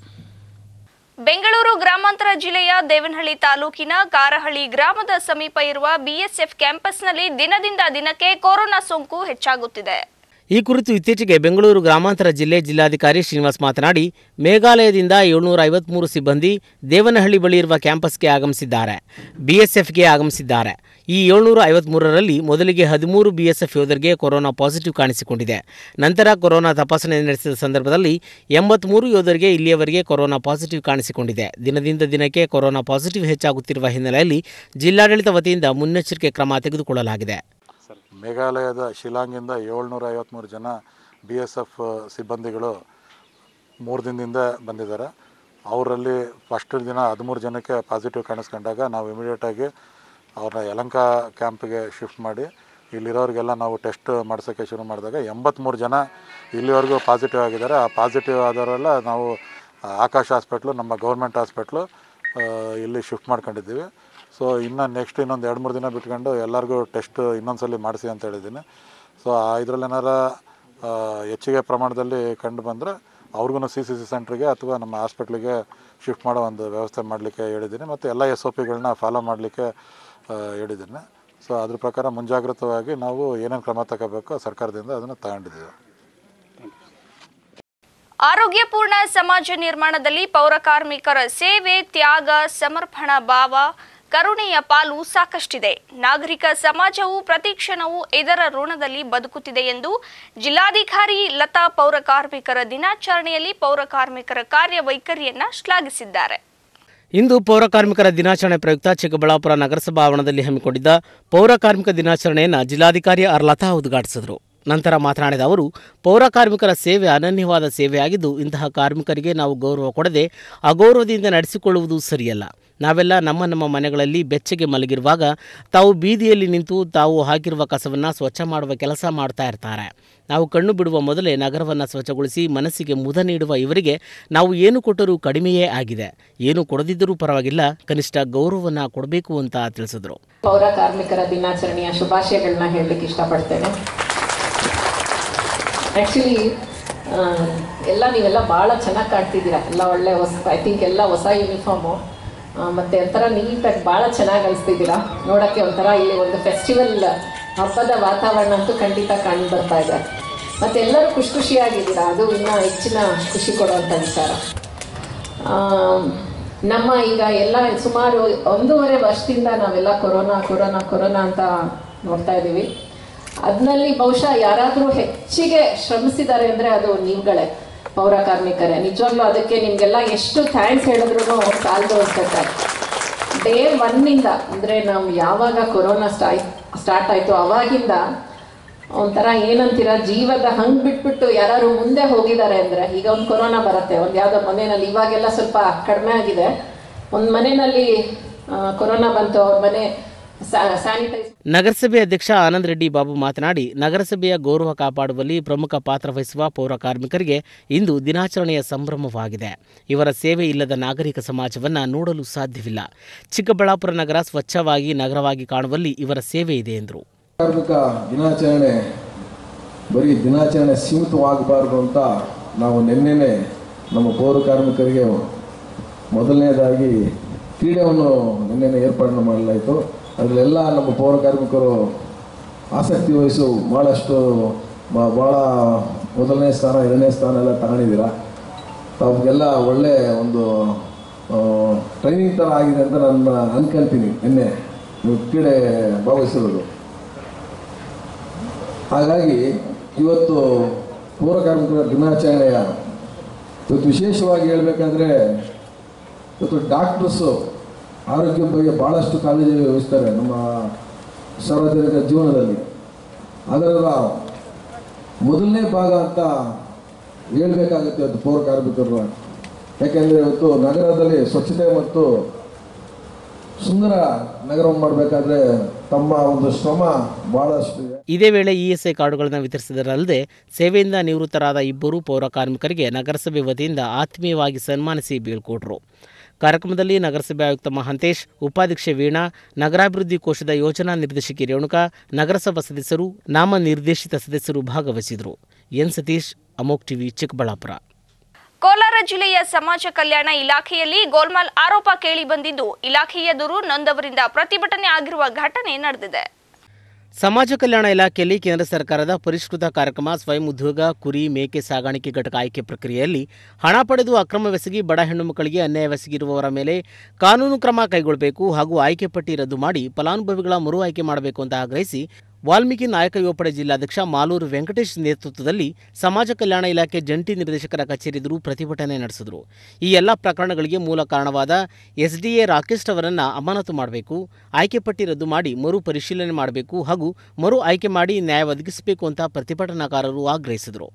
ಬೆಂಗಳೂರು ಗ್ರಾಮಾಂತರ ಜಿಲ್ಲೆಯ ದೇವನಹಳ್ಳಿ ತಾಲೂಕಿನ ಕಾರಹಳ್ಳಿ ಗ್ರಾಮದ ಸಮೀಪ ಇರುವ ಬಿಎಸ್ಎಫ್ ಕ್ಯಾಂಪಸ್ನಲ್ಲಿ ದಿನದಿಂದ ದಿನಕ್ಕೆ ಕೊರೋನಾ ಸೋಂಕು ಹೆಚ್ಚಾಗುತ್ತಿದೆ ಈ ಕುರಿತು ಇತ್ತೀಚೆಗೆ ಬೆಂಗಳೂರು ಗ್ರಾಮಾಂತರ ಜಿಲ್ಲೆ ಜಿಲ್ಲಾಧಿಕಾರಿ ಶ್ರೀನಿವಾಸ್ ಮಾತನಾಡಿ ಮೇಘಾಲಯದಿಂದ ಏಳ್ನೂರ ಐವತ್ಮೂರು ಸಿಬ್ಬಂದಿ ದೇವನಹಳ್ಳಿ ಬಳಿ ಇರುವ ಕ್ಯಾಂಪಸ್ಗೆ ಆಗಮಿಸಿದ್ದಾರೆ ಬಿಎಸ್ಎಫ್ಗೆ ಆಗಮಿಸಿದ್ದಾರೆ ಈ ಏಳ್ನೂರ ಐವತ್ಮೂರರಲ್ಲಿ ಮೊದಲಿಗೆ ಹದಿಮೂರು ಬಿಎಸ್ಎಫ್ ಯೋಧರಿಗೆ ಕೊರೋನಾ ಪಾಸಿಟಿವ್ ಕಾಣಿಸಿಕೊಂಡಿದೆ ನಂತರ ಕೊರೋನಾ ತಪಾಸಣೆ ನಡೆಸಿದ ಸಂದರ್ಭದಲ್ಲಿ ಎಂಬತ್ಮೂರು ಯೋಧರಿಗೆ ಇಲ್ಲಿಯವರೆಗೆ ಕೊರೋನಾ ಪಾಸಿಟಿವ್ ಕಾಣಿಸಿಕೊಂಡಿದೆ ದಿನದಿಂದ ದಿನಕ್ಕೆ ಕೊರೋನಾ ಪಾಸಿಟಿವ್ ಹೆಚ್ಚಾಗುತ್ತಿರುವ ಹಿನ್ನೆಲೆಯಲ್ಲಿ ಜಿಲ್ಲಾಡಳಿತ ವತಿಯಿಂದ ಮುನ್ನೆಚ್ಚರಿಕೆ ಕ್ರಮ ತೆಗೆದುಕೊಳ್ಳಲಾಗಿದೆ ಮೇಘಾಲಯದ ಶಿಲಾಂಗಿಂದ ಏಳ್ನೂರ ಐವತ್ತ್ಮೂರು ಜನ ಬಿ ಎಸ್ ಎಫ್ ಸಿಬ್ಬಂದಿಗಳು ಮೂರು ದಿನದಿಂದ ಬಂದಿದ್ದಾರೆ ಅವರಲ್ಲಿ ಫಸ್ಟ್ ದಿನ ಹದಿಮೂರು ಜನಕ್ಕೆ ಪಾಸಿಟಿವ್ ಕಾಣಿಸ್ಕೊಂಡಾಗ ನಾವು ಇಮಿಡಿಯೇಟಾಗಿ ಅವ್ರನ್ನ ಯಲಂಕ ಕ್ಯಾಂಪಿಗೆ ಶಿಫ್ಟ್ ಮಾಡಿ ಇಲ್ಲಿರೋರಿಗೆಲ್ಲ ನಾವು ಟೆಸ್ಟ್ ಮಾಡ್ಸೋಕ್ಕೆ ಶುರು ಮಾಡಿದಾಗ ಎಂಬತ್ತ್ಮೂರು ಜನ ಇಲ್ಲಿವರೆಗೂ ಪಾಸಿಟಿವ್ ಆಗಿದ್ದಾರೆ ಆ ಪಾಸಿಟಿವ್ ಆದವರೆಲ್ಲ ನಾವು ಆ, ಆಕಾಶ್ ಹಾಸ್ಪಿಟ್ಲು ನಮ್ಮ ಗೌರ್ಮೆಂಟ್ ಹಾಸ್ಪಿಟ್ಲು ಆ, ಇಲ್ಲಿ ಶಿಫ್ಟ್ ಮಾಡ್ಕೊಂಡಿದ್ದೀವಿ ಸೊ ಇನ್ನು ನೆಕ್ಸ್ಟ್ ಇನ್ನೊಂದು ಎರಡು ಮೂರು ದಿನ ಬಿಟ್ಕೊಂಡು ಎಲ್ಲರಿಗೂ ಟೆಸ್ಟ್ ಇನ್ನೊಂದ್ಸಲಿ ಮಾಡಿಸಿ ಅಂತ ಹೇಳಿದ್ದೀನಿ ಸೊ ಆ ಇದರಲ್ಲಿ ಏನಾರ ಆ, ಹೆಚ್ಚಿಗೆ ಪ್ರಮಾಣದಲ್ಲಿ ಕಂಡು ಬಂದರೆ ಅವ್ರಿಗೂ ಸಿ ಸಿ ಸಿ ಸೆಂಟ್ರಿಗೆ ಅಥವಾ ನಮ್ಮ ಹಾಸ್ಪಿಟ್ಲಿಗೆ ಶಿಫ್ಟ್ ಮಾಡೋ ಒಂದು ವ್ಯವಸ್ಥೆ ಮಾಡಲಿಕ್ಕೆ ಹೇಳಿದ್ದೀನಿ ಮತ್ತು ಎಲ್ಲ ಎಸ್ ಒ ಪಿಗಳನ್ನ ಫಾಲೋ ಮಾಡಲಿಕ್ಕೆ ಹೇಳಿದ್ದೀನಿ ಸೊ ಅದ್ರ ಪ್ರಕಾರ ಮುಂಜಾಗ್ರತವಾಗಿ ನಾವು ಏನೇನು ಕ್ರಮ ತಗೋಬೇಕು ಸರ್ಕಾರದಿಂದ ಅದನ್ನು ತಗೊಂಡಿದ್ದೀವಿ ಆರೋಗ್ಯಪೂರ್ಣ ಸಮಾಜ ನಿರ್ಮಾಣದಲ್ಲಿ ಪೌರ ಕಾರ್ಮಿಕರ ಸೇವೆ ತ್ಯಾಗ ಸಮರ್ಪಣಾ ಭಾವ ಕರುಣೆಯ ಪಾಲು ಸಾಕಷ್ಟಿದೆ ನಾಗರಿಕ ಸಮಾಜವು ಪ್ರತಿಕ್ಷಣವೂ ಇದರ ಋಣದಲ್ಲಿ ಬದುಕುತ್ತಿದೆ ಎಂದು ಜಿಲ್ಲಾಧಿಕಾರಿ ಲತಾ ಪೌರ ಕಾರ್ಮಿಕರ ದಿನಾಚರಣೆಯಲ್ಲಿ ಪೌರ ಕಾರ್ಮಿಕರ ಕಾರ್ಯವೈಖರಿಯನ್ನ ಶ್ಲಾಘಿಸಿದ್ದಾರೆ ಇಂದು ಪೌರ ಕಾರ್ಮಿಕರ ದಿನಾಚರಣೆ ಪ್ರಯುಕ್ತ ಚಿಕ್ಕಬಳ್ಳಾಪುರ ನಗರಸಭಾ ಆವರಣದಲ್ಲಿ ಹಮ್ಮಿಕೊಂಡಿದ್ದ ಪೌರ ಕಾರ್ಮಿಕ ದಿನಾಚರಣೆಯನ್ನು ಜಿಲ್ಲಾಧಿಕಾರಿ ಆರ್ ಲತಾ ಉದ್ಘಾಟಿಸಿದರು ನಂತರ ಮಾತನಾಡಿದ ಅವರು ಪೌರ ಕಾರ್ಮಿಕರ ಸೇವೆ ಅನನ್ಯವಾದ ಸೇವೆಯಾಗಿದ್ದು ಇಂತಹ ಕಾರ್ಮಿಕರಿಗೆ ನಾವು ಗೌರವ ಕೊಡದೆ ಅಗೌರವದಿಂದ ನಡೆಸಿಕೊಳ್ಳುವುದು ಸರಿಯಲ್ಲ ನಾವೆಲ್ಲ ನಮ್ಮ ನಮ್ಮ ಮನೆಗಳಲ್ಲಿ ಬೆಚ್ಚಗೆ ಮಲಗಿರುವಾಗ ತಾವು ಬೀದಿಯಲ್ಲಿ ನಿಂತು ತಾವು ಹಾಕಿರುವ ಕಸವನ್ನು ಸ್ವಚ್ಛ ಮಾಡುವ ಕೆಲಸ ಮಾಡ್ತಾ ಇರ್ತಾರೆ ನಾವು ಕಣ್ಣು ಬಿಡುವ ಮೊದಲೇ ನಗರವನ್ನು ಸ್ವಚ್ಛಗೊಳಿಸಿ ಮನಸ್ಸಿಗೆ ಮುದ ನೀಡುವ ಇವರಿಗೆ ನಾವು ಏನು ಕೊಟ್ಟರೂ ಕಡಿಮೆಯೇ ಆಗಿದೆ ಏನು ಕೊಡದಿದ್ದರೂ ಪರವಾಗಿಲ್ಲ ಕನಿಷ್ಠ ಗೌರವವನ್ನು ಕೊಡಬೇಕು ಅಂತ ತಿಳಿಸಿದರು ಪೌರ ಕಾರ್ಮಿಕರ ದಿನಾಚರಣೆಯ ಶುಭಾಶಯಗಳನ್ನ ಹೇಳಲಿಕ್ಕೆ ಇಷ್ಟಪಡ್ತೇನೆ ಆ್ಯಕ್ಚುಲಿ ಎಲ್ಲ ನೀವೆಲ್ಲ ಭಾಳ ಚೆನ್ನಾಗಿ ಕಾಣ್ತಿದ್ದೀರಾ ಎಲ್ಲ ಒಳ್ಳೆ ಹೊಸ ಐ ಥಿಂಕ್ ಎಲ್ಲ ಹೊಸ ಯೂನಿಫಾರ್ಮು ಮತ್ತು ಒಂಥರ ನೀಟಾಗಿ ಭಾಳ ಚೆನ್ನಾಗಿ ಅನಿಸ್ತಿದ್ದೀರಾ ನೋಡೋಕ್ಕೆ ಒಂಥರ ಇಲ್ಲಿ ಒಂದು ಫೆಸ್ಟಿವಲ್ ಹಬ್ಬದ ವಾತಾವರಣ ಅಂತೂ ಖಂಡಿತ ಕಂಡು ಬರ್ತಾ ಇದೆ ಮತ್ತು ಎಲ್ಲರೂ ಖುಷಿ ಖುಷಿಯಾಗಿದ್ದೀರಾ ಅದು ಇನ್ನೂ ಹೆಚ್ಚಿನ ಖುಷಿ ಕೊಡುವಂಥ ವಿಚಾರ ಆಮ್, ನಮ್ಮ ಈಗ ಎಲ್ಲ ಸುಮಾರು ಒಂದೂವರೆ ವರ್ಷದಿಂದ ನಾವೆಲ್ಲ ಕೊರೋನಾ ಕೊರೋನಾ ಕೊರೋನಾ ಅಂತ ನೋಡ್ತಾ ಇದ್ದೀವಿ ಅದರಲ್ಲಿ ಬಹುಶಃ ಯಾರಾದರೂ ಹೆಚ್ಚಿಗೆ ಶ್ರಮಿಸಿದ್ದಾರೆ ಅಂದರೆ ಅದು ನೀವುಗಳೇ ಪೌರ ಕಾರ್ಮಿಕರೇ ನಿಜವಾಗ್ಲೂ ಅದಕ್ಕೆ ನಿಮಗೆಲ್ಲ ಎಷ್ಟು ಥ್ಯಾಂಕ್ಸ್ ಹೇಳಿದ್ರು ಸಾಲದು ಅನ್ಸುತ್ತೆ ಡೇ ಒನ್ನಿಂದ ಅಂದರೆ ನಾವು ಯಾವಾಗ ಕೊರೋನಾ ಸ್ಟಾ ಸ್ಟಾರ್ಟ್ ಆಯಿತು ಅವಾಗಿಂದ ಒಂಥರ ಏನಂತೀರ ಜೀವದ ಹಂಗ್ ಬಿಟ್ಬಿಟ್ಟು ಯಾರು ಮುಂದೆ ಹೋಗಿದ್ದಾರೆ ಅಂದರೆ ಈಗ ಒಂದು ಕೊರೋನಾ ಬರುತ್ತೆ ಒಂದು ಯಾವುದೋ ಮನೆಯಲ್ಲಿ ಇವಾಗೆಲ್ಲ ಸ್ವಲ್ಪ ಕಡಿಮೆ ಆಗಿದೆ ಒಂದು ಮನೆಯಲ್ಲಿ ಆ, ಕೊರೋನಾ ಬಂತು ಅವ್ರ ಮನೆ ಸ್ಯಾನಿಟೈಸ್ ನಗರಸಭೆ ಅಧ್ಯಕ್ಷ ಆನಂದ್ ರೆಡ್ಡಿ ಬಾಬು ಮಾತನಾಡಿ ನಗರಸಭೆಯ ಗೌರವ ಕಾಪಾಡುವಲ್ಲಿ ಪ್ರಮುಖ ಪಾತ್ರ ವಹಿಸುವ ಪೌರ ಕಾರ್ಮಿಕರಿಗೆ ಇಂದು ದಿನಾಚರಣೆಯ ಸಂಭ್ರಮವಾಗಿದೆ ಇವರ ಸೇವೆ ಇಲ್ಲದ ನಾಗರಿಕ ಸಮಾಜವನ್ನು ನೋಡಲು ಸಾಧ್ಯವಿಲ್ಲ ಚಿಕ್ಕಬಳ್ಳಾಪುರ ನಗರ ಸ್ವಚ್ಛವಾಗಿ ನಗರವಾಗಿ ಕಾಣುವಲ್ಲಿ ಇವರ ಸೇವೆ ಇದೆ ಎಂದರು ಕಾರ್ಮಿಕ ದಿನಾಚರಣೆ ಬರೀ ದಿನಾಚರಣೆ ಸೀಮಿತವಾಗಬಾರ್ದು ಅಂತ ನಾವು ನಿನ್ನೆನೆ ನಮ್ಮ ಪೌರ ಕಾರ್ಮಿಕರಿಗೆ ಮೊದಲನೇದಾಗಿ ಕ್ರೀಡೆಯನ್ನು ನಿನ್ನೆನೆ ಏರ್ಪಾಡು ಮಾಡಲಾಯಿತು ಅದರಲ್ಲೆಲ್ಲ ನಮ್ಮ ಪೌರ ಕಾರ್ಮಿಕರು ಆಸಕ್ತಿ ವಹಿಸು ಭಾಳಷ್ಟು ಬ- ಭಾಳ ಮೊದಲನೇ ಸ್ಥಾನ ಎರಡನೇ ಸ್ಥಾನ ಎಲ್ಲ ತಗೊಂಡಿದ್ದೀರ ತಮಗೆಲ್ಲ ಒಳ್ಳೆ ಒಂದು ಟ್ರೈನಿಂಗ್ ಥರ ಆಗಿದೆ ಅಂತ ನಾನು ಅನ್ಕೊಂತೀನಿ ನಿನ್ನೆ ನೀವು ಕ್ರೀಡೆ ಭಾಗವಹಿಸಿರೋದು ಹಾಗಾಗಿ ಇವತ್ತು ಪೌರ ಕಾರ್ಮಿಕರ ದಿನಾಚರಣೆಯ ಇವತ್ತು ವಿಶೇಷವಾಗಿ ಹೇಳಬೇಕಾದ್ರೆ ಇವತ್ತು ಡಾಕ್ಟರ್ಸು ಆರೋಗ್ಯದ ಬಗ್ಗೆ ಭಾಳಷ್ಟು ಕಾಳಜಿ ವಹಿಸ್ತಾರೆ ನಮ್ಮ ಸಾರ್ವಜನಿಕ ಜೀವನದಲ್ಲಿ ಅದರ ಮೊದಲನೇ ಭಾಗ ಅಂತ ಹೇಳ್ಬೇಕಾಗುತ್ತೆ ಇವತ್ತು ಪೌರ ಕಾರ್ಮಿಕರು ಯಾಕೆಂದರೆ ಇವತ್ತು ನಗರದಲ್ಲಿ ಸ್ವಚ್ಛತೆ ಮತ್ತು ಸುಂದರ ನಗರವನ್ನು ಮಾಡಬೇಕಾದ್ರೆ ತಮ್ಮ ಒಂದು ಶ್ರಮ ಭಾಳಷ್ಟು ಇದೆ ಇದೇ ವೇಳೆ ಇಎಸ್ಐ ಕಾರ್ಡುಗಳನ್ನು ವಿತರಿಸಿದರಲ್ಲದೆ ಸೇವೆಯಿಂದ ನಿವೃತ್ತರಾದ ಇಬ್ಬರು ಪೌರ ಕಾರ್ಮಿಕರಿಗೆ ನಗರಸಭೆ ವತಿಯಿಂದ ಆತ್ಮೀಯವಾಗಿ ಸನ್ಮಾನಿಸಿ ಬೀಳ್ಕೊಟ್ರು ಕಾರ್ಯಕ್ರಮದಲ್ಲಿ ನಗರಸಭೆ ಆಯುಕ್ತ ಮಹಾಂತೇಶ್ ಉಪಾಧ್ಯಕ್ಷೆ ವೀಣಾ ನಗರಾಭಿವೃದ್ಧಿ ಕೋಶದ ಯೋಜನಾ ನಿರ್ದೇಶಕಿ ರೇಣುಕಾ ನಗರಸಭಾ ಸದಸ್ಯರು ನಾಮ ನಿರ್ದೇಶಿತ ಸದಸ್ಯರು ಭಾಗವಹಿಸಿದರು ಎನ್ ಸತೀಶ್ ಅಮೋಕ್ ಟಿವಿ ಚಿಕ್ಕಬಳ್ಳಾಪುರ ಕೋಲಾರ ಜಿಲ್ಲೆಯ ಸಮಾಜ ಕಲ್ಯಾಣ ಇಲಾಖೆಯಲ್ಲಿ ಗೋಲ್ಮಾಲ್ ಆರೋಪ ಕೇಳಿ ಬಂದಿದ್ದು ಇಲಾಖೆಯ ಎದುರು ನೊಂದವರಿಂದ ಪ್ರತಿಭಟನೆ ಆಗಿರುವ ಘಟನೆ ನಡೆದಿದೆ ಸಮಾಜ ಕಲ್ಯಾಣ ಇಲಾಖೆಯಲ್ಲಿ ಕೇಂದ್ರ ಸರ್ಕಾರದ ಪರಿಷ್ಕೃತ ಕಾರ್ಯಕ್ರಮ ಸ್ವಯಂ ಉದ್ಯೋಗ ಕುರಿ ಮೇಕೆ ಸಾಗಾಣಿಕೆ ಘಟಕ ಆಯ್ಕೆ ಪ್ರಕ್ರಿಯೆಯಲ್ಲಿ ಹಣ ಪಡೆದು ಅಕ್ರಮವೆಸಗಿ ಬಡ ಹೆಣ್ಣು ಮಕ್ಕಳಿಗೆ ಅನ್ಯಾಯವೆಸಗಿರುವವರ ಮೇಲೆ ಕಾನೂನು ಕ್ರಮ ಕೈಗೊಳ್ಳಬೇಕು ಹಾಗೂ ಆಯ್ಕೆ ಪಟ್ಟಿ ರದ್ದು ಮಾಡಿ ಫಲಾನುಭವಿಗಳ ಮರು ಆಯ್ಕೆ ಮಾಡಬೇಕು ಅಂತ ಆಗ್ರಹಿಸಿ ವಾಲ್ಮೀಕಿ ನಾಯಕ ಯುವಪಡೆ ಜಿಲ್ಲಾಧ್ಯಕ್ಷ ಮಾಲೂರು ವೆಂಕಟೇಶ್ ನೇತೃತ್ವದಲ್ಲಿ ಸಮಾಜ ಕಲ್ಯಾಣ ಇಲಾಖೆ ಜಂಟಿ ನಿರ್ದೇಶಕರ ಕಚೇರಿ ಎದುರು ಪ್ರತಿಭಟನೆ ನಡೆಸಿದರು ಈ ಎಲ್ಲ ಪ್ರಕರಣಗಳಿಗೆ ಮೂಲ ಕಾರಣವಾದ ಎಸ್ಡಿಎ ರಾಕೇಶ್ ಅವರನ್ನು ಅಮಾನತು ಮಾಡಬೇಕು ಆಯ್ಕೆ ಪಟ್ಟಿ ರದ್ದು ಮಾಡಿ ಮರು ಪರಿಶೀಲನೆ ಮಾಡಬೇಕು ಹಾಗೂ ಮರು ಆಯ್ಕೆ ಮಾಡಿ ನ್ಯಾಯ ಒದಗಿಸಬೇಕು ಅಂತ ಪ್ರತಿಭಟನಾಕಾರರು ಆಗ್ರಹಿಸಿದರು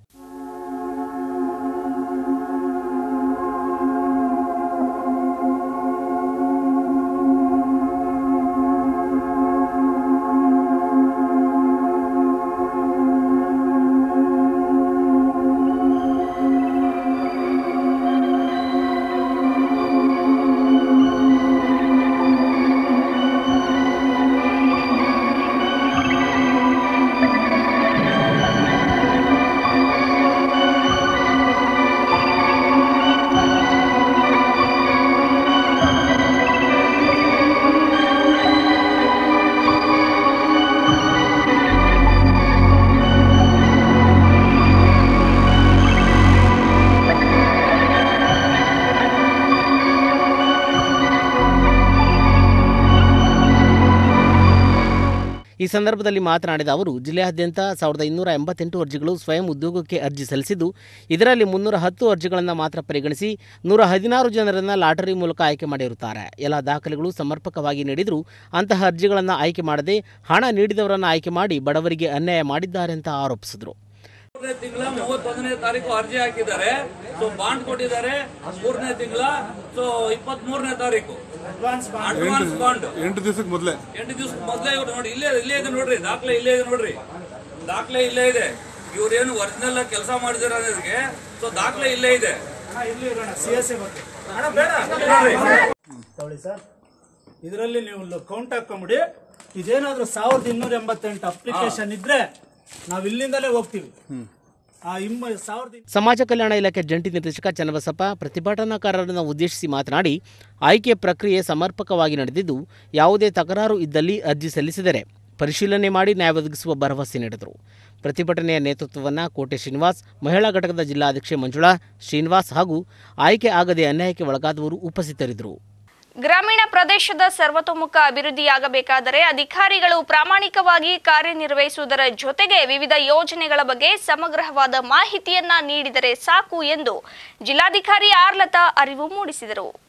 ಈ ಸಂದರ್ಭದಲ್ಲಿ ಮಾತನಾಡಿದ ಅವರು ಜಿಲ್ಲೆಯಾದ್ಯಂತ ಸಾವಿರದ ಇನ್ನೂರ ಎಂಬತ್ತೆಂಟು ಅರ್ಜಿಗಳು ಸ್ವಯಂ ಉದ್ಯೋಗಕ್ಕೆ ಅರ್ಜಿ ಸಲ್ಲಿಸಿದ್ದು ಇದರಲ್ಲಿ ಮುನ್ನೂರ ಹತ್ತು ಅರ್ಜಿಗಳನ್ನು ಮಾತ್ರ ಪರಿಗಣಿಸಿ ನೂರ ಹದಿನಾರು ಜನರನ್ನು ಲಾಟರಿ ಮೂಲಕ ಆಯ್ಕೆ ಮಾಡಿರುತ್ತಾರೆ ಎಲ್ಲ ದಾಖಲೆಗಳು ಸಮರ್ಪಕವಾಗಿ ನೀಡಿದರೂ ಅಂತಹ ಅರ್ಜಿಗಳನ್ನು ಆಯ್ಕೆ ಮಾಡದೆ ಹಣ ನೀಡಿದವರನ್ನು ಆಯ್ಕೆ ಮಾಡಿ ಬಡವರಿಗೆ ಅನ್ಯಾಯ ಮಾಡಿದ್ದಾರೆ ಅಂತ ಆರೋಪಿಸಿದರು ಮೂರನೇ ತಿಂಗಳ ಮೂವತ್ತೊಂದನೇ ತಾರೀಕು ಅರ್ಜಿ ಹಾಕಿದ್ದಾರೆ ಸೊ ಬಾಂಡ್ ಕೊಟ್ಟಿದ್ದಾರೆ ಮೂರನೇ ತಿಂಗಳ ಸೊ ಇಪ್ಪತ್ತ್ ಮೂರನೇ ತಾರೀಕು ಅಡ್ವಾನ್ಸ್ ಬಾಂಡ್ ಎಂಟು ದಿವಸಕ್ಕೆ ಮೊದಲೇ ಎಂಟು ದಿವಸ ಮೊದಲೇ ಇವ್ರು ನೋಡಿ ಇಲ್ಲೇ ಇಲ್ಲೇ ಇದೆ ನೋಡ್ರಿ ದಾಖಲೆ ಇಲ್ಲೇ ಇದೆ ನೋಡ್ರಿ ದಾಖಲೆ ಇಲ್ಲೇ ಇದೆ ಇವ್ರೇನು ಒರಿಜಿನಲ್ ಆಗಿ ಕೆಲಸ ಮಾಡಿದಾರೆ ಅನ್ನೋದಕ್ಕೆ ಸೊ ದಾಖಲೆ ಇಲ್ಲೇ ಇದೆ ಅಣ್ಣ, ಬೇಡ ನೋಡ್ರಿ. ತಗೊಳ್ಳಿ ಸರ್ ಇದರಲ್ಲಿ ನೀವು ಕೌಂಟ್ ಹಾಕೊಂಬಿಡಿ ಇದೇನಾದ್ರೂ ಸಾವಿರದ ಇನ್ನೂರ ಎಂಬತ್ತೆಂಟು ಅಪ್ಲಿಕೇಶನ್ ಇದ್ರೆ ನಾವು ಇಲ್ಲಿಂದಲೇ ಹೋಗ್ತೀವಿ ಆ ಇಮ್ಮ ಸಾವಿರದ ಸಮಾಜ ಕಲ್ಯಾಣ ಇಲಾಖೆ ಜಂಟಿ ನಿರ್ದೇಶಕ ಚನ್ನಬಸಪ್ಪ ಪ್ರತಿಭಟನಾಕಾರರನ್ನು ಉದ್ದೇಶಿಸಿ ಮಾತನಾಡಿ ಆಯ್ಕೆ ಪ್ರಕ್ರಿಯೆ ಸಮರ್ಪಕವಾಗಿ ನಡೆದಿದ್ದು ಯಾವುದೇ ತಕರಾರು ಇದ್ದಲ್ಲಿ ಅರ್ಜಿ ಸಲ್ಲಿಸಿದರೆ ಪರಿಶೀಲನೆ ಮಾಡಿ ನ್ಯಾಯ ಒದಗಿಸುವ ಭರವಸೆ ನೀಡಿದರು ಪ್ರತಿಭಟನೆಯ ನೇತೃತ್ವವನ್ನು ಕೋಟೆ ಶ್ರೀನಿವಾಸ್ ಮಹಿಳಾ ಘಟಕದ ಜಿಲ್ಲಾಧ್ಯಕ್ಷೆ ಮಂಜುಳಾ ಶ್ರೀನಿವಾಸ್ ಹಾಗೂ ಆಯ್ಕೆ ಆಗದೆ ಅನ್ಯಾಯಕ್ಕೆ ಒಳಗಾದವರು ಉಪಸ್ಥಿತರಿದ್ದರು ಗ್ರಾಮೀಣ ಪ್ರದೇಶದ ಸರ್ವತೋಮುಖ ಅಭಿವೃದ್ಧಿಯಾಗಬೇಕಾದರೆ ಅಧಿಕಾರಿಗಳು ಪ್ರಾಮಾಣಿಕವಾಗಿ ಕಾರ್ಯನಿರ್ವಹಿಸುವುದರ ಜೊತೆಗೆ ವಿವಿಧ ಯೋಜನೆಗಳ ಬಗ್ಗೆ ಸಮಗ್ರವಾದ ಮಾಹಿತಿಯನ್ನ ನೀಡಿದರೆ ಸಾಕು ಎಂದು ಜಿಲ್ಲಾಧಿಕಾರಿ ಆರ್ಲತಾ ಅರಿವು ಮೂಡಿಸಿದರು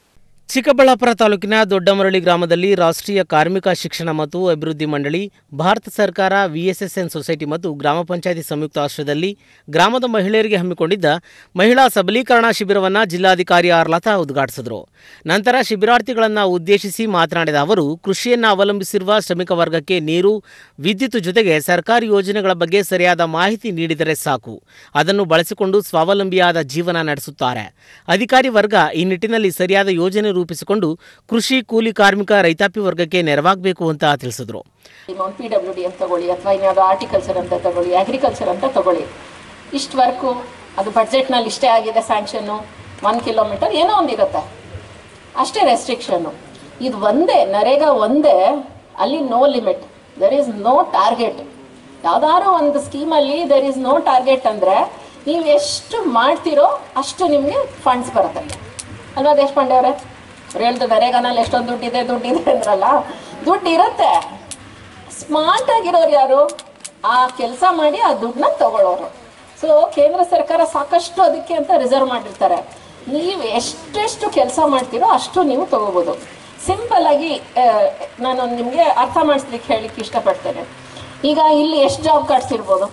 ಚಿಕ್ಕಬಳ್ಳಾಪುರ ತಾಲೂಕಿನ ದೊಡ್ಡಮರಳಿ ಗ್ರಾಮದಲ್ಲಿ ರಾಷ್ಟ್ರೀಯ ಕಾರ್ಮಿಕ ಶಿಕ್ಷಣ ಮತ್ತು ಅಭಿವೃದ್ಧಿ ಮಂಡಳಿ ಭಾರತ ಸರ್ಕಾರ ವಿಎಸ್ಎಸ್ಎನ್ ಸೊಸೈಟಿ ಮತ್ತು ಗ್ರಾಮ ಪಂಚಾಯತಿ ಸಂಯುಕ್ತ ಆಶ್ರಯದಲ್ಲಿ ಗ್ರಾಮದ ಮಹಿಳೆಯರಿಗೆ ಹಮ್ಮಿಕೊಂಡಿದ್ದ ಮಹಿಳಾ ಸಬಲೀಕರಣ ಶಿಬಿರವನ್ನು ಜಿಲ್ಲಾಧಿಕಾರಿ ಆರ್ ಲತಾ ಉದ್ಘಾಟಿಸಿದರು ನಂತರ ಶಿಬಿರಾರ್ಥಿಗಳನ್ನು ಉದ್ದೇಶಿಸಿ ಮಾತನಾಡಿದ ಅವರು ಕೃಷಿಯನ್ನು ಅವಲಂಬಿಸಿರುವ ಶ್ರಮಿಕ ವರ್ಗಕ್ಕೆ ನೀರು ವಿದ್ಯುತ್ ಜೊತೆಗೆ ಸರ್ಕಾರಿ ಯೋಜನೆಗಳ ಬಗ್ಗೆ ಸರಿಯಾದ ಮಾಹಿತಿ ನೀಡಿದರೆ ಸಾಕು ಅದನ್ನು ಬಳಸಿಕೊಂಡು ಸ್ವಾವಲಂಬಿಯಾದ ಜೀವನ ನಡೆಸುತ್ತಾರೆ ಅಧಿಕಾರಿ ವರ್ಗ ಈ ನಿಟ್ಟಿನಲ್ಲಿ ಸರಿಯಾದ ಯೋಜನೆ ರೂಪಿಸಿಕೊಂಡು ಕೃಷಿ ಕೂಲಿ ಕಾರ್ಮಿಕ ರೈತಾಪಿ ವರ್ಗಕ್ಕೆ ನೆರವಾಗಬೇಕು ಅಂತ ತಿಳಿಸಿದರು ಒಂದು ಪಿ ಡಬ್ಲ್ಯೂ ಡಿ ಅಂತ ತಗೊಳ್ಳಿ ಅಥವಾ ಇನ್ಯಾವುದೋ ಆರ್ಟಿಕಲ್ಚರ್ ಅಂತ ತಗೊಳ್ಳಿ ಅಗ್ರಿಕಲ್ಚರ್ ಅಂತ ತಗೊಳ್ಳಿ ಇಷ್ಟು ವರ್ಕು ಅದು ಬಡ್ಜೆಟ್ನಲ್ಲಿ ಇಷ್ಟೇ ಆಗಿದೆ ಸ್ಯಾಂಕ್ಷನ್ನು ಒನ್ ಕಿಲೋಮೀಟರ್ ಏನೋ ಒಂದು ಇರುತ್ತೆ ಅಷ್ಟೇ ರೆಸ್ಟ್ರಿಕ್ಷನ್ನು ಇದು ಒಂದೇ ನರೇಗಾ ಒಂದೇ ಅಲ್ಲಿ no limit there is no target ಯಾವ್ದಾದ್ರು ಒಂದು ಸ್ಕೀಮಲ್ಲಿ ದರ್ ಈಸ್ ನೋ ಟಾರ್ಗೆಟ್ ಅಂದರೆ ನೀವು ಎಷ್ಟು ಮಾಡ್ತೀರೋ ಅಷ್ಟು ನಿಮಗೆ ಫಂಡ್ಸ್ ಬರುತ್ತೆ ಅಲ್ವಾ ದೇಶಪಾಂಡೆ ಅವರೇ ಅವ್ರು ಹೇಳ್ದು ನರೇಗಾನಲ್ಲಿ ಎಷ್ಟೊಂದು ದುಡ್ಡಿದೆ ದುಡ್ಡಿದೆ ಅಂದ್ರಲ್ಲ ದುಡ್ಡು ಇರುತ್ತೆ ಸ್ಮಾರ್ಟ್ ಆಗಿರೋರು ಯಾರು ಆ ಕೆಲಸ ಮಾಡಿ ಆ ದುಡ್ಡನ್ನ ತಗೊಳ್ಳೋರು ಸೊ ಕೇಂದ್ರ ಸರ್ಕಾರ ಸಾಕಷ್ಟು ಅದಕ್ಕೆ ಅಂತ ರಿಸರ್ವ್ ಮಾಡಿರ್ತಾರೆ ನೀವು ಎಷ್ಟೆಷ್ಟು ಕೆಲಸ ಮಾಡ್ತೀರೋ ಅಷ್ಟು ನೀವು ತಗೋಬೋದು ಸಿಂಪಲ್ ಆಗಿ ಆ, ನಾನು ನಿಮಗೆ ಅರ್ಥ ಮಾಡಿಸ್ಲಿಕ್ಕೆ ಹೇಳಲಿಕ್ಕೆ ಇಷ್ಟಪಡ್ತೇನೆ ಈಗ ಇಲ್ಲಿ ಎಷ್ಟು ಜಾಬ್ ಕಾರ್ಡ್ಸ್ ಇರ್ಬೋದು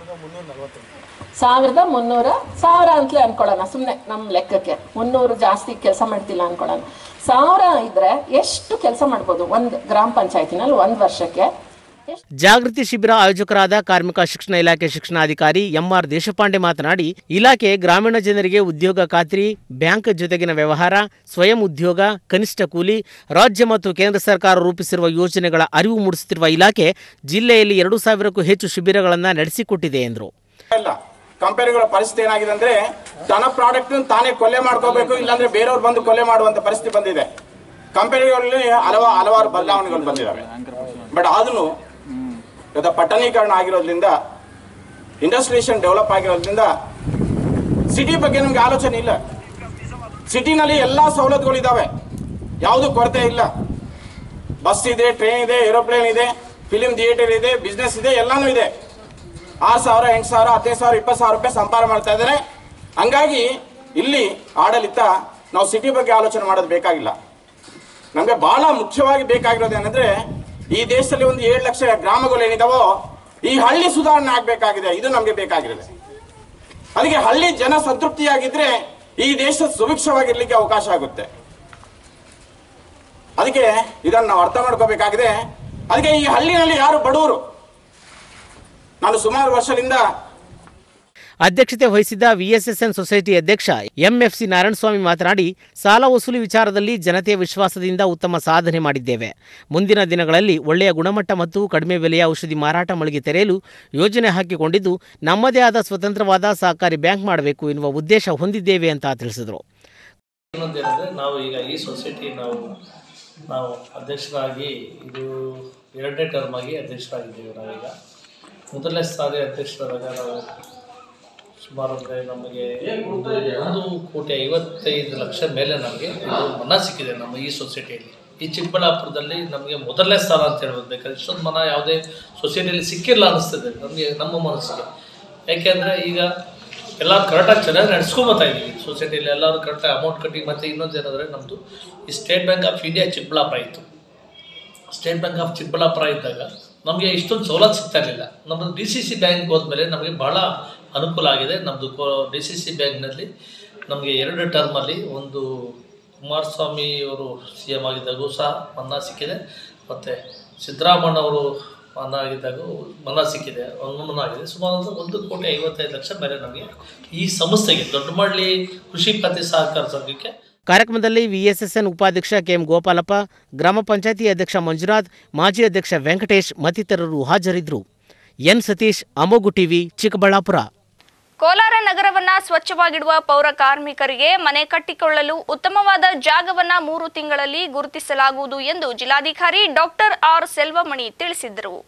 ಸಾವಿರದ ಮುನ್ನೂರ ಸಾವಿರ ಅಂತಲೇ ಅನ್ಕೊಳ್ಳೋಣ ಸುಮ್ಮನೆ ನಮ್ಮ ಲೆಕ್ಕಕ್ಕೆ ಮುನ್ನೂರು ಜಾಸ್ತಿ ಕೆಲಸ ಮಾಡ್ತಿಲ್ಲ ಅನ್ಕೊಳ್ಳೋಣ ಸಾವಿರ ಇದ್ರೆ ಎಷ್ಟು ಕೆಲಸ ಮಾಡ್ಬೋದು ಒಂದು ಗ್ರಾಮ ಪಂಚಾಯತಿನಲ್ಲಿ ಒಂದು ವರ್ಷಕ್ಕೆ ಜಾಗೃತಿ ಶಿಬಿರ ಆಯೋಜಕರಾದ ಕಾರ್ಮಿಕ ಶಿಕ್ಷಣ ಇಲಾಖೆ ಶಿಕ್ಷಣಾಧಿಕಾರಿ ಎಂಆರ್ ದೇಶಪಾಂಡೆ ಮಾತನಾಡಿ ಇಲಾಖೆ ಗ್ರಾಮೀಣ ಜನರಿಗೆ ಉದ್ಯೋಗ ಖಾತ್ರಿ ಬ್ಯಾಂಕ್ ಜೊತೆಗಿನ ವ್ಯವಹಾರ ಸ್ವಯಂ ಉದ್ಯೋಗ ಕನಿಷ್ಠ ಕೂಲಿ ರಾಜ್ಯ ಮತ್ತು ಕೇಂದ್ರ ಸರ್ಕಾರ ರೂಪಿಸಿರುವ ಯೋಜನೆಗಳ ಅರಿವು ಮೂಡಿಸುತ್ತಿರುವ ಇಲಾಖೆ ಜಿಲ್ಲೆಯಲ್ಲಿ ಎರಡು ಸಾವಿರಕ್ಕೂ ಹೆಚ್ಚು ಶಿಬಿರಗಳನ್ನು ನಡೆಸಿಕೊಟ್ಟಿದೆ ಎಂದರು ಇಲ್ಲ ಕಂಪನಿಗಳ ಪರಿಸ್ಥಿತಿ ಏನಾಗಿದೆ ಅಂದ್ರೆ ತನ್ನ ಪ್ರಾಡಕ್ಟ್ ತಾನೇ ಕೊಲೆ ಮಾಡ್ಕೋಬೇಕು ಇಲ್ಲಾಂದ್ರೆ ಬೇರೆಯವ್ರು ಬಂದು ಕೊಲೆ ಮಾಡುವಂತ ಪರಿಸ್ಥಿತಿ ಬಂದಿದೆ ಕಂಪನಿಗಳಲ್ಲಿ ಹಲವ ಹಲವಾರು ಬದಲಾವಣೆಗಳು ಬಂದಿದ್ದಾವೆ ಬಟ್ ಆದ್ರೂ ಇವತ್ತು ಪಟ್ಟಣೀಕರಣ ಆಗಿರೋದ್ರಿಂದ ಇಂಡಸ್ಟ್ರಿಯೇಷನ್ ಡೆವಲಪ್ ಆಗಿರೋದ್ರಿಂದ ಸಿಟಿ ಬಗ್ಗೆ ನಮ್ಗೆ ಆಲೋಚನೆ ಇಲ್ಲ ಸಿಟಿನಲ್ಲಿ ಎಲ್ಲಾ ಸವಲತ್ತುಗಳಿದ್ದಾವೆ ಯಾವುದು ಕೊರತೆ ಇಲ್ಲ ಬಸ್ ಇದೆ ಟ್ರೈನ್ ಇದೆ ಏರೋಪ್ಲೇನ್ ಇದೆ ಫಿಲಿಂ ಥಿಯೇಟರ್ ಇದೆ ಬಿಸ್ನೆಸ್ ಇದೆ ಎಲ್ಲಾನು ಇದೆ ಆರು ಸಾವಿರ ಎಂಟು ಸಾವಿರ ಹದಿನೈದು ಸಾವಿರ ಇಪ್ಪತ್ತು ಸಾವಿರ ರೂಪಾಯಿ ಸಂಪಾದನೆ ಮಾಡ್ತಾ ಇದ್ದಾರೆ ಹಂಗಾಗಿ ಇಲ್ಲಿ ಆಡಳಿತ ನಾವು ಸಿಟಿ ಬಗ್ಗೆ ಆಲೋಚನೆ ಮಾಡೋದು ಬೇಕಾಗಿಲ್ಲ ನಮಗೆ ಬಹಳ ಮುಖ್ಯವಾಗಿ ಬೇಕಾಗಿರೋದು ಏನಂದ್ರೆ ಈ ದೇಶದಲ್ಲಿ ಒಂದು ಏಳು ಲಕ್ಷ ಗ್ರಾಮಗಳು ಏನಿದಾವೋ ಈ ಹಳ್ಳಿ ಸುಧಾರಣೆ ಆಗ್ಬೇಕಾಗಿದೆ ಇದು ನಮಗೆ ಬೇಕಾಗಿರೋದು ಅದಕ್ಕೆ ಹಳ್ಳಿ ಜನ ಸಂತೃಪ್ತಿಯಾಗಿದ್ರೆ ಈ ದೇಶ ಸುಭಿಕ್ಷವಾಗಿರ್ಲಿಕ್ಕೆ ಅವಕಾಶ ಆಗುತ್ತೆ ಅದಕ್ಕೆ ಇದನ್ನು ನಾವು ಅರ್ಥ ಮಾಡ್ಕೋಬೇಕಾಗಿದೆ ಅದಕ್ಕೆ ಈ ಹಳ್ಳಿನಲ್ಲಿ ಯಾರು ಬಡವರು ನಾನು ಸುಮಾರು ವರ್ಷದಿಂದ ಅಧ್ಯಕ್ಷತೆ ವಹಿಸಿದ್ದ ವಿಎಸ್ಎಸ್ಎನ್ ಸೊಸೈಟಿ ಅಧ್ಯಕ್ಷ ಎಂಎಫ್ಸಿ ನಾರಾಯಣಸ್ವಾಮಿ ಮಾತನಾಡಿ ಸಾಲ ವಸೂಲಿ ವಿಚಾರದಲ್ಲಿ ಜನತೆಯ ವಿಶ್ವಾಸದಿಂದ ಉತ್ತಮ ಸಾಧನೆ ಮಾಡಿದ್ದೇವೆ ಮುಂದಿನ ದಿನಗಳಲ್ಲಿ ಒಳ್ಳೆಯ ಗುಣಮಟ್ಟ ಮತ್ತು ಕಡಿಮೆ ಬೆಲೆಯ ಔಷಧಿ ಮಾರಾಟ ಮಳಿಗೆ ತೆರೆಯಲು ಯೋಜನೆ ಹಾಕಿಕೊಂಡಿದ್ದು ನಮ್ಮದೇ ಆದ ಸ್ವತಂತ್ರವಾದ ಸಹಕಾರಿ ಬ್ಯಾಂಕ್ ಮಾಡಬೇಕು ಎನ್ನುವ ಉದ್ದೇಶ ಹೊಂದಿದ್ದೇವೆ ಅಂತ ತಿಳಿಸಿದರು ಇನ್ನೊಂದೇನೆಂದರೆ ನಾವು ಈಗ ಈ ಸೊಸೈಟಿ ನಾವು ನಾವು ಅಧ್ಯಕ್ಷರಾಗಿ ಇದು ಎರಡನೇ ಟರ್ಮ್ ಆಗಿ ಅಧ್ಯಕ್ಷರಾಗಿದ್ದೇವೆ ನಾವೀಗ ಮೊದಲನೇ ಸಾರಿ ಅಧ್ಯಕ್ಷರಾದಾಗ ನಾವು ಸುಮಾರು ಅಂದರೆ ನಮಗೆ ಒಂದು ಒಂದು ಕೋಟಿ ಐವತ್ತೈದು ಲಕ್ಷ ಮೇಲೆ ನಮಗೆ ಇದು ಮನ ಸಿಕ್ಕಿದೆ ನಮ್ಮ ಈ ಸೊಸೈಟಿಯಲ್ಲಿ ಈ ಚಿಕ್ಕಬಳ್ಳಾಪುರದಲ್ಲಿ ನಮಗೆ ಮೊದಲನೇ ಸ್ಥಾನ ಅಂತ ಹೇಳ್ಬೋದು ಬೇಕಾದ್ರೆ ಇಷ್ಟೊಂದು ಮನ ಯಾವುದೇ ಸೊಸೈಟಿಯಲ್ಲಿ ಸಿಕ್ಕಿಲ್ಲ ಅನ್ನಿಸ್ತದೆ ನಮಗೆ ನಮ್ಮ ಮನಸ್ಸಿಗೆ ಯಾಕೆಂದರೆ ಈಗ ಎಲ್ಲರೂ ಕರೆಕ್ಟಾಗಿ ಚೆನ್ನಾಗಿ ನಡ್ಸ್ಕೊಂಬತ್ತಾ ಇದ್ದೀವಿ ಸೊಸೈಟಿಯಲ್ಲಿ ಎಲ್ಲರೂ ಕರೆಕ್ಟಾಗಿ ಅಮೌಂಟ್ ಕಟ್ಟಿ ಮತ್ತು ಇನ್ನೊಂದು ಏನಂದರೆ ನಮ್ಮದು ಈ State Bank of India Chikkaballapur ಇತ್ತು ಸ್ಟೇಟ್ ಬ್ಯಾಂಕ್ ಆಫ್ ಚಿಕ್ಕಬಳ್ಳಾಪುರ ಇದ್ದಾಗ ನಮಗೆ ಇಷ್ಟೊಂದು ಸವಲತ್ತು ಸಿಗ್ತಾ ಇರಲಿಲ್ಲ ನಮ್ಮದು ಡಿ ಸಿ ಸಿ ಬ್ಯಾಂಕ್ ಹೋದ್ಮೇಲೆ ನಮಗೆ ಭಾಳ ಅನುಕೂಲ ಆಗಿದೆ ನಮ್ಮದು ಡಿ ಸಿ ಸಿ ಬ್ಯಾಂಕ್ನಲ್ಲಿ ನಮಗೆ ಎರಡು ಟರ್ಮಲ್ಲಿ ಒಂದು ಕುಮಾರಸ್ವಾಮಿ ಅವರು ಸಿ ಎಮ್ ಆಗಿದ್ದಾಗೂ ಸಹ ಮನ್ನಾ ಸಿಕ್ಕಿದೆ ಮತ್ತು ಸಿದ್ದರಾಮಣ್ಣ ಅವರು ಮನ್ನಾ ಆಗಿದ್ದಾಗೂ ಮನ್ನಾ ಸಿಕ್ಕಿದೆ ಒಂದು ಮನ್ನಾ ಆಗಿದೆ ಸುಮಾರು ಒಂದು ಒಂದು ಕೋಟಿ ಐವತ್ತೈದು ಲಕ್ಷ ಮೇಲೆ ನಮಗೆ ಈ ಸಂಸ್ಥೆಗೆ ದೊಡ್ಡಮಳ್ಳಿ ಕೃಷಿ ಖಾತೆ ಸಹಕಾರ ಸಂಘಕ್ಕೆ ಕಾರ್ಯಕ್ರಮದಲ್ಲಿ ವಿಎಸ್ಎಸ್ಎನ್ ಉಪಾಧ್ಯಕ್ಷ ಕೆಎಂ ಗೋಪಾಲಪ್ಪ ಗ್ರಾಮ ಪಂಚಾಯತಿ ಅಧ್ಯಕ್ಷ ಮಂಜುನಾಥ್ ಮಾಜಿ ಅಧ್ಯಕ್ಷ ವೆಂಕಟೇಶ್ ಮತ್ತಿತರರು ಹಾಜರಿದ್ದರು ಎನ್ ಸತೀಶ್ ಅಮೋಗು ಟಿವಿ ಚಿಕ್ಕಬಳ್ಳಾಪುರ ಕೋಲಾರ ನಗರವನ್ನ ಸ್ವಚ್ಛವಾಗಿಡುವ ಪೌರ ಕಾರ್ಮಿಕರಿಗೆ ಮನೆ ಕಟ್ಟಿಕೊಳ್ಳಲು ಉತ್ತಮವಾದ ಜಾಗವನ್ನ ಮೂರು ತಿಂಗಳಲ್ಲಿ ಗುರುತಿಸಲಾಗುವುದು ಎಂದು ಜಿಲ್ಲಾಧಿಕಾರಿ ಡಾಕ್ಟರ್ ಆರ್ ಸೆಲ್ವಮಣಿ ತಿಳಿಸಿದರು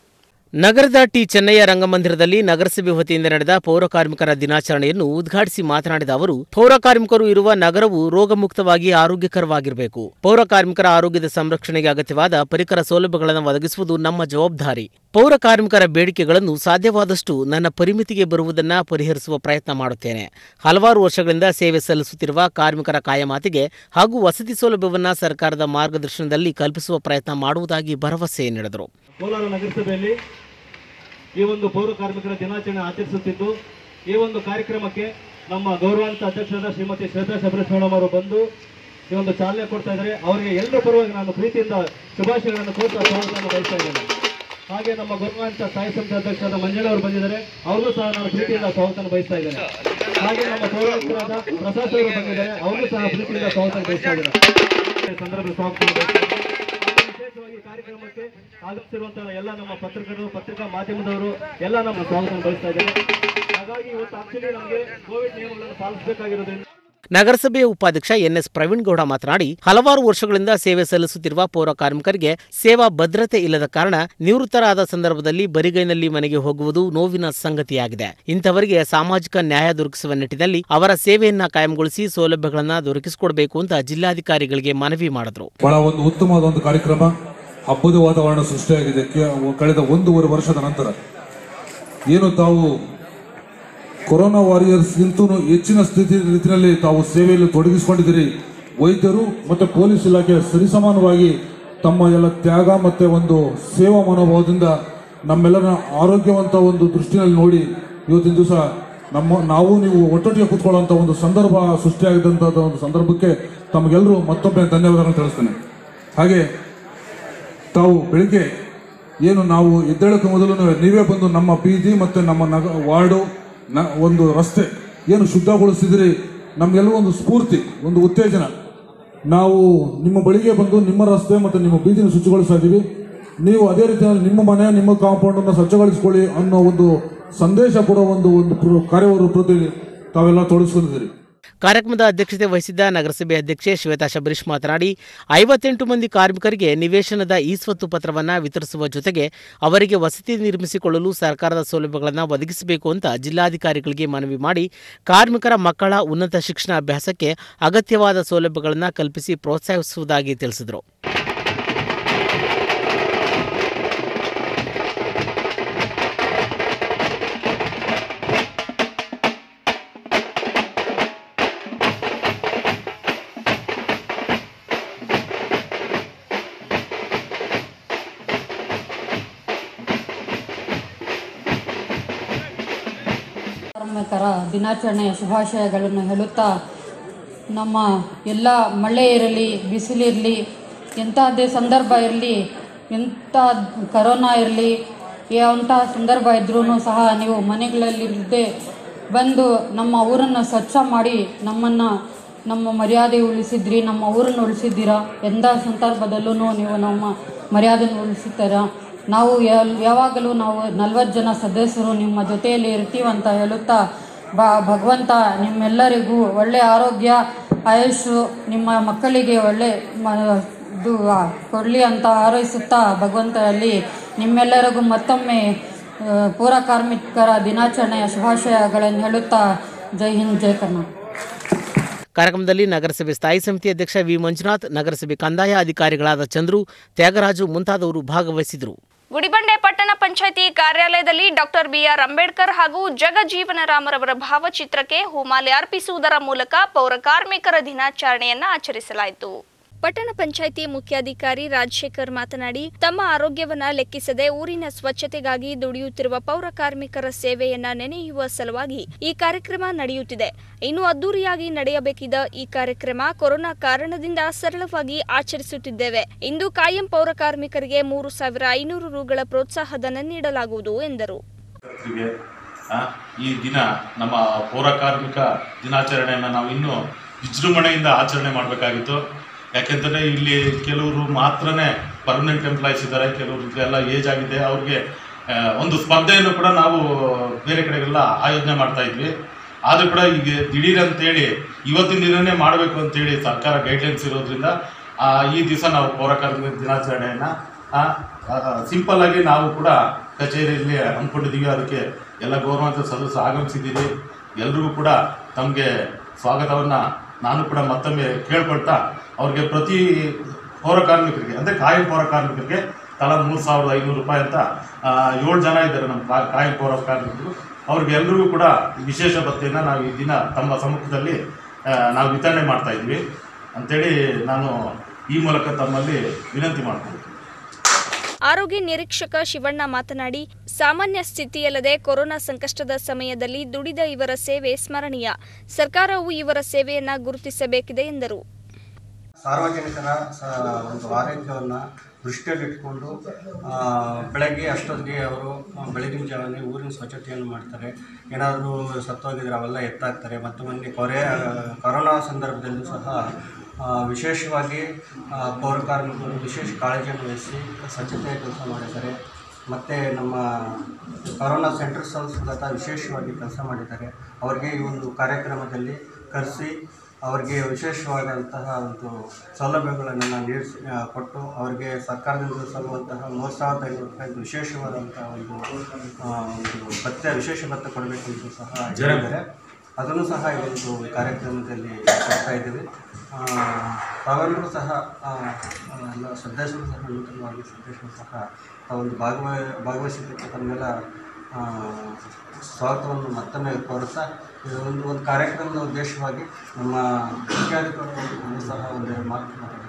ನಗರದ ಟಿ ಚೆನ್ನಯ್ಯ ರಂಗಮಂದಿರದಲ್ಲಿ ನಗರಸಭೆ ವತಿಯಿಂದ ನಡೆದ ಪೌರ ಕಾರ್ಮಿಕರ ದಿನಾಚರಣೆಯನ್ನು ಉದ್ಘಾಟಿಸಿ ಮಾತನಾಡಿದ ಅವರು ಪೌರ ಕಾರ್ಮಿಕರು ಇರುವ ನಗರವು ರೋಗಮುಕ್ತವಾಗಿ ಆರೋಗ್ಯಕರವಾಗಿರಬೇಕು ಪೌರ ಕಾರ್ಮಿಕರ ಆರೋಗ್ಯದ ಸಂರಕ್ಷಣೆಗೆ ಅಗತ್ಯವಾದ ಪರಿಕರ ಸೌಲಭ್ಯಗಳನ್ನು ಒದಗಿಸುವುದು ನಮ್ಮ ಜವಾಬ್ದಾರಿ ಪೌರ ಕಾರ್ಮಿಕರ ಬೇಡಿಕೆಗಳನ್ನು ಸಾಧ್ಯವಾದಷ್ಟು ನನ್ನ ಪರಿಮಿತಿಗೆ ಬರುವುದನ್ನ ಪರಿಹರಿಸುವ ಪ್ರಯತ್ನ ಮಾಡುತ್ತೇನೆ ಹಲವಾರು ವರ್ಷಗಳಿಂದ ಸೇವೆ ಸಲ್ಲಿಸುತ್ತಿರುವ ಕಾರ್ಮಿಕರ ಕಾಯಮಾತಿಗೆ ಹಾಗೂ ವಸತಿ ಸೌಲಭ್ಯವನ್ನ ಸರ್ಕಾರದ ಮಾರ್ಗದರ್ಶನದಲ್ಲಿ ಕಲ್ಪಿಸುವ ಪ್ರಯತ್ನ ಮಾಡುವುದಾಗಿ ಭರವಸೆ ನೀಡಿದರು ಕೋಲಾರ ನಗರಸಭೆಯಲ್ಲಿ ಈ ಒಂದು ಪೌರ ಕಾರ್ಮಿಕರ ದಿನಾಚರಣೆ ಆಚರಿಸುತ್ತಿದ್ದು ಈ ಒಂದು ಕಾರ್ಯಕ್ರಮಕ್ಕೆ ನಮ್ಮ ಗೌರವಾನ್ವಿತ ಅಧ್ಯಕ್ಷರಾದ ಶ್ರೀಮತಿ ಶ್ವೇತಾ ಶಬರೀಶ್ ಮೇಡಮ್ ಅವರು ಬಂದು ಈ ಒಂದು ಚಾಲನೆ ಕೊಡ್ತಾ ಇದ್ದಾರೆ ಅವರಿಗೆ ಎಲ್ಲರ ಪರವಾಗಿ ನಾನು ಪ್ರೀತಿಯಿಂದ ಶುಭಾಶಯಗಳನ್ನು ಕೋರ್ತಾ ಸ್ವಾಗತವನ್ನು ಬಯಸ್ತಾ ಇದ್ದೇನೆ ಹಾಗೆ ನಮ್ಮ ಗೌರವಾನ್ವಿತ ಸ್ಥಾಯಿ ಸಮಿತಿ ಅಧ್ಯಕ್ಷರಾದ ಮಂಜಣ್ಣ ಅವರು ಬಂದಿದ್ದಾರೆ ಅವ್ರಿಗೂ ಸಹ ನಾನು ಪ್ರೀತಿಯಿಂದ ಸ್ವಾಗತವನ್ನು ಬಯಸ್ತಾ ಇದ್ದೇನೆ ಹಾಗೆ ನಮ್ಮ ಪೌರಾಯುಕ್ತರಾದ ಪ್ರಸಾದ್ ಅವರು ಬಂದಿದ್ದಾರೆ ಅವ್ರಿಗೂ ಸಹ ಪ್ರೀತಿಯಿಂದ ಸ್ವಾಗತ ಬಯಸ್ತಾ ಇದ್ದಾರೆ ಈ ಸಂದರ್ಭದಲ್ಲಿ ಸ್ವಾಗತ ಬಯಸ್ತಾ ಇದ್ದೇನೆ. ವಿಶೇಷವಾಗಿ ಕಾರ್ಯಕ್ರಮಕ್ಕೆ ಆಗಮಿಸಿರುವಂತಹ ಎಲ್ಲ ನಮ್ಮ ಪತ್ರಕರ್ತರು ಪತ್ರಿಕಾ ಮಾಧ್ಯಮದವರು ಎಲ್ಲ ನಮ್ಮ ಸ್ವಾಗತ ಬಯಸ್ತಾ ಇದ್ದಾರೆ ಹಾಗಾಗಿ ಇವತ್ತು ಆಕ್ಚುಲಿ ನಮಗೆ ಕೋವಿಡ್ ನಿಯಮಗಳನ್ನು ಪಾಲಿಸಬೇಕಾಗಿರೋದ್ರಿಂದ ನಗರಸಭೆಯ ಉಪಾಧ್ಯಕ್ಷ ಎನ್ಎಸ್ ಪ್ರವೀಣ್ ಗೌಡ ಮಾತನಾಡಿ ಹಲವಾರು ವರ್ಷಗಳಿಂದ ಸೇವೆ ಸಲ್ಲಿಸುತ್ತಿರುವ ಪೌರ ಕಾರ್ಮಿಕರಿಗೆ ಸೇವಾ ಭದ್ರತೆ ಇಲ್ಲದ ಕಾರಣ ನಿವೃತ್ತರಾದ ಸಂದರ್ಭದಲ್ಲಿ ಬರಿಗೈನಲ್ಲಿ ಮನೆಗೆ ಹೋಗುವುದು ನೋವಿನ ಸಂಗತಿಯಾಗಿದೆ ಇಂಥವರಿಗೆ ಸಾಮಾಜಿಕ ನ್ಯಾಯ ದೊರಕಿಸುವ ನಿಟ್ಟಿನಲ್ಲಿ ಅವರ ಸೇವೆಯನ್ನ ಕಾಯಂಗೊಳಿಸಿ ಸೌಲಭ್ಯಗಳನ್ನ ದೊರಕಿಸಿಕೊಡಬೇಕು ಅಂತ ಜಿಲ್ಲಾಧಿಕಾರಿಗಳಿಗೆ ಮನವಿ ಮಾಡಿದ್ರು ಬಹಳ ಒಂದು ಉತ್ತಮವಾದ ಒಂದು ಕಾರ್ಯಕ್ರಮ ಹಬ್ಬದ ವಾತಾವರಣ ಸೃಷ್ಟಿಯಾಗಿದೆ ಕೆ- ಕಳೆದ ಒಂದೂವರೆ ವರ್ಷದ ನಂತರ ಏನು ತಾವು ಕೊರೋನಾ ವಾರಿಯರ್ಸ್ಗಿಂತೂ ಹೆಚ್ಚಿನ ಸ್ಥಿತಿ ರೀತಿಯಲ್ಲಿ ತಾವು ಸೇವೆಯಲ್ಲಿ ತೊಡಗಿಸಿಕೊಂಡಿದ್ದೀರಿ ವೈದ್ಯರು ಮತ್ತು ಪೊಲೀಸ್ ಇಲಾಖೆ ಸರಿಸಮಾನವಾಗಿ ತಮ್ಮ ಎಲ್ಲ ತ್ಯಾಗ ಮತ್ತು ಒಂದು ಸೇವಾ ಮನೋಭಾವದಿಂದ ನಮ್ಮೆಲ್ಲರ ಆರೋಗ್ಯವಂತ ಒಂದು ದೃಷ್ಟಿನಲ್ಲಿ ನೋಡಿ ಇವತ್ತಿನ ದಿವಸ ನಮ್ಮ ನಾವು ನೀವು ಒಟ್ಟೊಟ್ಟಿಗೆ ಕೂತ್ಕೊಳ್ಳುವಂಥ ಒಂದು ಸಂದರ್ಭ ಸೃಷ್ಟಿಯಾಗಿದ್ದಂಥ ಒಂದು ಸಂದರ್ಭಕ್ಕೆ ತಮಗೆಲ್ಲರೂ ಮತ್ತೊಮ್ಮೆ ಧನ್ಯವಾದಗಳನ್ನು ತಿಳಿಸ್ತೇನೆ ಹಾಗೆ ತಾವು ಬೆಳಿಗ್ಗೆ ಏನು ನಾವು ಎದ್ದೇಳಕ್ಕೆ ಮೊದಲು ನೀವೇ ಬಂದು ನಮ್ಮ ಬೀದಿ ಮತ್ತು ನಮ್ಮ ನಗ ವಾರ್ಡು ನ ಒಂದು ರಸ್ತೆ ಏನು ಶುದ್ಧಗೊಳಿಸಿದಿರಿ ನಮಗೆಲ್ಲ ಒಂದು ಸ್ಫೂರ್ತಿ ಒಂದು ಉತ್ತೇಜನ ನಾವು ನಿಮ್ಮ ಬಳಿಗೆ ಬಂದು ನಿಮ್ಮ ರಸ್ತೆ ಮತ್ತು ನಿಮ್ಮ ಬೀದಿನ ಶುಚಿಗೊಳಿಸ್ತಾ ಇದ್ದೀವಿ ನೀವು ಅದೇ ರೀತಿಯಲ್ಲಿ ನಿಮ್ಮ ಮನೆ ನಿಮ್ಮ ಕಾಂಪೌಂಡನ್ನು ಸ್ವಚ್ಛಗೊಳಿಸ್ಕೊಳ್ಳಿ ಅನ್ನೋ ಒಂದು ಸಂದೇಶ ಕೊಡೋ ಒಂದು ಒಂದು ಪ್ರ- ಕಾರ್ಯರೂಪದಲ್ಲಿ ತಾವೆಲ್ಲ ತೊಡಗಿಸ್ಕೊಂಡಿದ್ದೀರಿ ಕಾರ್ಯಕ್ರಮದ ಅಧ್ಯಕ್ಷತೆ ವಹಿಸಿದ್ದ ನಗರಸಭೆ ಅಧ್ಯಕ್ಷೆ ಶ್ವೇತಾ ಶಬರೀಶ್ ಮಾತನಾಡಿ ಐವತ್ತೆಂಟು ಮಂದಿ ಕಾರ್ಮಿಕರಿಗೆ ನಿವೇಶನದ ಈ ಸ್ವತ್ತು ಪತ್ರವನ್ನು ವಿತರಿಸುವ ಜೊತೆಗೆ ಅವರಿಗೆ ವಸತಿ ನಿರ್ಮಿಸಿಕೊಳ್ಳಲು ಸರ್ಕಾರದ ಸೌಲಭ್ಯಗಳನ್ನು ಒದಗಿಸಬೇಕು ಅಂತ ಜಿಲ್ಲಾಧಿಕಾರಿಗಳಿಗೆ ಮನವಿ ಮಾಡಿ ಕಾರ್ಮಿಕರ ಮಕ್ಕಳ ಉನ್ನತ ಶಿಕ್ಷಣ ಅಭ್ಯಾಸಕ್ಕೆ ಅಗತ್ಯವಾದ ಸೌಲಭ್ಯಗಳನ್ನು ಕಲ್ಪಿಸಿ ಪ್ರೋತ್ಸಾಹಿಸುವುದಾಗಿ ತಿಳಿಸಿದರು ಕಾರ್ಮಿಕರ ದಿನಾಚರಣೆಯ ಶುಭಾಶಯಗಳನ್ನು ಹೇಳುತ್ತಾ ನಮ್ಮ ಎಲ್ಲ ಮಳೆ ಇರಲಿ ಬಿಸಿಲಿರಲಿ ಎಂಥದ್ದೇ ಸಂದರ್ಭ ಇರಲಿ ಎಂಥ ಕರೋನಾ ಇರಲಿ ಎಂಥ ಸಂದರ್ಭ ಇದ್ರೂ ಸಹ ನೀವು ಮನೆಗಳಲ್ಲಿರದೆ ಬಂದು ನಮ್ಮ ಊರನ್ನು ಸ್ವಚ್ಛ ಮಾಡಿ ನಮ್ಮನ್ನು ನಮ್ಮ ಮರ್ಯಾದೆ ಉಳಿಸಿದ್ರಿ ನಮ್ಮ ಊರನ್ನು ಉಳಿಸಿದ್ದೀರಾ ಎಂಥ ಸಂದರ್ಭದಲ್ಲೂ ನೀವು ನಮ್ಮ ಮರ್ಯಾದೆಯನ್ನು ಉಳಿಸುತ್ತೀರಾ ನಾವು ಯಾಲ್- ಯಾವಾಗಲೂ ನಾವು ನಲ್ವತ್ತು ಜನ ಸದಸ್ಯರು ನಿಮ್ಮ ಜೊತೆಯಲ್ಲಿ ಇರ್ತೀವಂತ ಹೇಳುತ್ತಾ ಬ ಭಗವಂತ ನಿಮ್ಮೆಲ್ಲರಿಗೂ ಒಳ್ಳೆಯ ಆರೋಗ್ಯ ಆಯುಷು ನಿಮ್ಮ ಮಕ್ಕಳಿಗೆ ಒಳ್ಳೆ ಮ ಇದು ಕೊಡಲಿ ಅಂತ ಹಾರೈಸುತ್ತಾ ಭಗವಂತರಲ್ಲಿ ನಿಮ್ಮೆಲ್ಲರಿಗೂ ಮತ್ತೊಮ್ಮೆ ಆ, ಪೌರ ಕಾರ್ಮಿಕರ ದಿನಾಚರಣೆಯ ಶುಭಾಶಯಗಳನ್ನು ಹೇಳುತ್ತಾ ಜೈ ಹಿಂದ್ ಜೈ ಕರ್ನಾಟಕ ಕಾರ್ಯಕ್ರಮದಲ್ಲಿ ನಗರಸಭೆ ಸ್ಥಾಯಿ ಸಮಿತಿ ಅಧ್ಯಕ್ಷ ವಿ ಮಂಜುನಾಥ್ ನಗರಸಭೆ ಕಂದಾಯ ಅಧಿಕಾರಿಗಳಾದ ಚಂದ್ರು ತ್ಯಾಗರಾಜು ಮುಂತಾದವರು ಭಾಗವಹಿಸಿದರು ಗುಡಿಬಂಡೆ ಪಟ್ಟಣ ಪಂಚಾಯಿತಿ ಕಾರ್ಯಾಲಯದಲ್ಲಿ ಡಾಕ್ಟರ್ ಬಿಆರ್ ಅಂಬೇಡ್ಕರ್ ಹಾಗೂ ಜಗಜೀವನ ರಾಮರವರ ಭಾವಚಿತ್ರಕ್ಕೆ ಹೂಮಾಲೆ ಅರ್ಪಿಸುವುದರ ಮೂಲಕ ಪೌರ ಕಾರ್ಮಿಕರ ದಿನಾಚರಣೆಯನ್ನ ಆಚರಿಸಲಾಯಿತು ಪಟ್ಟಣ ಪಂಚಾಯಿತಿ ಮುಖ್ಯಾಧಿಕಾರಿ ರಾಜಶೇಖರ್ ಮಾತನಾಡಿ ತಮ್ಮ ಆರೋಗ್ಯವನ್ನ ಲೆಕ್ಕಿಸದೆ ಊರಿನ ಸ್ವಚ್ಛತೆಗಾಗಿ ದುಡಿಯುತ್ತಿರುವ ಪೌರ ಕಾರ್ಮಿಕರ ಸೇವೆಯನ್ನ ನೆನೆಯುವ ಸಲುವಾಗಿ ಈ ಕಾರ್ಯಕ್ರಮ ನಡೆಯುತ್ತಿದೆ ಇನ್ನು ಅದ್ದೂರಿಯಾಗಿ ನಡೆಯಬೇಕಿದ್ದ ಈ ಕಾರ್ಯಕ್ರಮ ಕೊರೋನಾ ಕಾರಣದಿಂದ ಸರಳವಾಗಿ ಆಚರಿಸುತ್ತಿದ್ದೇವೆ ಇಂದು ಕಾಯಂ ಪೌರ ಕಾರ್ಮಿಕರಿಗೆ ಮೂರು ಸಾವಿರ ಐನೂರು ರುಗಳ ಪ್ರೋತ್ಸಾಹಧನ ನೀಡಲಾಗುವುದು ಎಂದರು ಗೆ, ಆ, ಈ ದಿನ ನಮ್ಮ ಪೌರ ಕಾರ್ಮಿಕ ದಿನಾಚರಣೆಯನ್ನು ನಾವು ಇನ್ನೂ ವಿಜೃಂಭಣೆಯಿಂದ ಆಚರಣೆ ಮಾಡಬೇಕಾಗಿತ್ತು ಯಾಕೆಂತಂದರೆ ಇಲ್ಲಿ ಕೆಲವರು ಮಾತ್ರನೇ ಪರ್ಮನೆಂಟ್ ಎಂಪ್ಲಾಯೀಸ್ ಇದ್ದಾರೆ ಕೆಲವ್ರಿಗೆಲ್ಲ ಏಜ್ ಆಗಿದೆ ಅವ್ರಿಗೆ ಆ, ಒಂದು ಸ್ಪರ್ಧೆಯನ್ನು ಕೂಡ ನಾವು ಬೇರೆ ಕಡೆಗೆಲ್ಲ ಆಯೋಜನೆ ಮಾಡ್ತಾ ಇದ್ವಿ ಆದರೂ ಕೂಡ ಈಗ ದಿಢೀರ್ ಅಂತೇಳಿ ಇವತ್ತಿನ ದಿನನೇ ಮಾಡಬೇಕು ಅಂತೇಳಿ ಸರ್ಕಾರ ಗೈಡ್ಲೈನ್ಸ್ ಇರೋದ್ರಿಂದ ಆ, ಈ ದಿವಸ ನಾವು ಪೌರ ಕಾರ್ಮಿಕ ದಿನಾಚರಣೆಯನ್ನು ಸಿಂಪಲ್ ಆಗಿ ನಾವು ಕೂಡ ಕಚೇರಿಯಲ್ಲಿ ಹಮ್ಮಿಕೊಂಡಿದ್ದೀವಿ ಅದಕ್ಕೆ ಎಲ್ಲ ಗೌರವಾಂತ ಸದಸ್ಯರು ಆಗಮಿಸಿದ್ದೀರಿ ಎಲ್ರಿಗೂ ಕೂಡ ತಮಗೆ ಸ್ವಾಗತವನ್ನು ನಾನು ಕೂಡ ಮತ್ತೊಮ್ಮೆ ಕೇಳ್ಕೊಳ್ತಾ ಅವ್ರಿಗೆ ಪ್ರತಿ ಪೌರ ಕಾರ್ಮಿಕರಿಗೆ ಅಂದರೆ ಕಾಯಂ ಪೌರ ಕಾರ್ಮಿಕರಿಗೆ ತಲಾ ಮೂರು ಸಾವಿರದ ಐನೂರು ರೂಪಾಯಿ ಅಂತ ಆ, ಏಳು ಜನ ಇದ್ದಾರೆ ನಮ್ಮ ಕಾ- ಕಾಯಂ ಪೌರ ಕಾರ್ಮಿಕರು ಅವ್ರಿಗೆ ಎಲ್ರಿಗೂ ಕೂಡ ವಿಶೇಷ ಭತ್ಯೆಯನ್ನು ನಾವು ಈ ದಿನ ತಮ್ಮ ಸಮ್ಮುಖದಲ್ಲಿ ಆ, ನಾವು ವಿತರಣೆ ಮಾಡ್ತಾ ಇದ್ವಿ ಅಂತೇಳಿ ನಾನು ಈ ಮೂಲಕ ತಮ್ಮಲ್ಲಿ ವಿನಂತಿ ಮಾಡ್ತೀನಿ ಆರೋಗ್ಯ ನಿರೀಕ್ಷಕ ಶಿವಣ್ಣ ಮಾತನಾಡಿ ಸಾಮಾನ್ಯ ಸ್ಥಿತಿಯಲ್ಲದೆ ಕೊರೋನಾ ಸಂಕಷ್ಟದ ಸಮಯದಲ್ಲಿ ದುಡಿದ ಇವರ ಸೇವೆ ಸ್ಮರಣೀಯ ಸರ್ಕಾರವು ಇವರ ಸೇವೆಯನ್ನ ಗುರುತಿಸಬೇಕಿದೆ ಎಂದರು ಸಾರ್ವಜನಿಕರ ಸ ಒಂದು ಆರೋಗ್ಯವನ್ನು ದೃಷ್ಟಿಯಲ್ಲಿಟ್ಕೊಂಡು ಆ, ಬೆಳಗ್ಗೆ ಅಷ್ಟೊತ್ತಿಗೆ ಅವರು ಆ, ಬೆಳಗಿನ ಜಾವನೇ ಊರಿನ ಸ್ವಚ್ಛತೆಯನ್ನು ಮಾಡ್ತಾರೆ ಏನಾದರೂ ಸತ್ತೋಗಿದ್ರೆ ಅವೆಲ್ಲ ಎತ್ತಾಕ್ತಾರೆ ಮತ್ತು ಮೊನ್ನೆ ಕೊರೆ ಕೊರೋನಾ ಸಂದರ್ಭದಲ್ಲೂ ಸಹ ಆ, ವಿಶೇಷವಾಗಿ ಆ, ಪೌರ ಕಾರ್ಮಿಕರು ವಿಶೇಷ ಕಾಳಜಿಯನ್ನು ವಹಿಸಿ ಸ್ವಚ್ಛತೆಯ ಕೆಲಸ ಮಾಡಿದ್ದಾರೆ ಮತ್ತು ನಮ್ಮ ಕರೋನಾ ಸೆಂಟರ್ ಸಂಸ್ಥಾತ ವಿಶೇಷವಾಗಿ ಕೆಲಸ ಮಾಡಿದ್ದಾರೆ ಅವರಿಗೆ ಈ ಒಂದು ಕಾರ್ಯಕ್ರಮದಲ್ಲಿ ಕರೆಸಿ ಅವರಿಗೆ ವಿಶೇಷವಾದಂತಹ ಒಂದು ಸೌಲಭ್ಯಗಳನ್ನು ನೀಡಿಸಿ ಆ, ಕೊಟ್ಟು ಅವರಿಗೆ ಸರ್ಕಾರದಿಂದ ಸಲ್ಲುವಂತಹ ಮೂರು ಸಾವಿರದ ಐನೂರು ರೂಪಾಯಿ ವಿಶೇಷವಾದಂತಹ ಒಂದು ಆ, ಒಂದು ಭತ್ಯೆ ವಿಶೇಷ ಭತ್ಯೆ ಕೊಡಬೇಕೆಂದು ಸಹ ಹೇಳಿದ್ದಾರೆ ಅದನ್ನು ಸಹ ಈ ಒಂದು ಕಾರ್ಯಕ್ರಮದಲ್ಲಿ ಕೊಡ್ತಾ ಇದ್ದೀವಿ ಆ, ತಾವೆಲ್ಲರೂ ಸಹ ಆ, ಎಲ್ಲ ಸದಸ್ಯರು ಸಹ ನೂತನವಾಗಿ ಸದಸ್ಯರು ಸಹ ಆ ಒಂದು ಭಾಗವ ಭಾಗವಹಿಸಿದ್ದಕ್ಕೆ ತಮ್ಮೆಲ್ಲ ಆ, ಸ್ವಾಗತವನ್ನು ಮತ್ತೊಮ್ಮೆ ಕೋರುತ್ತಾ ಇದು ಒಂದು ಒಂದು ಕಾರ್ಯಕ್ರಮದ ಉದ್ದೇಶವಾಗಿ ನಮ್ಮ ಮುಖ್ಯಾಧಿಕಾರಿಗಳು ಸಹ ಒಂದೆರಡು ಮಾತು ಮಾತಾಡಬೇಕು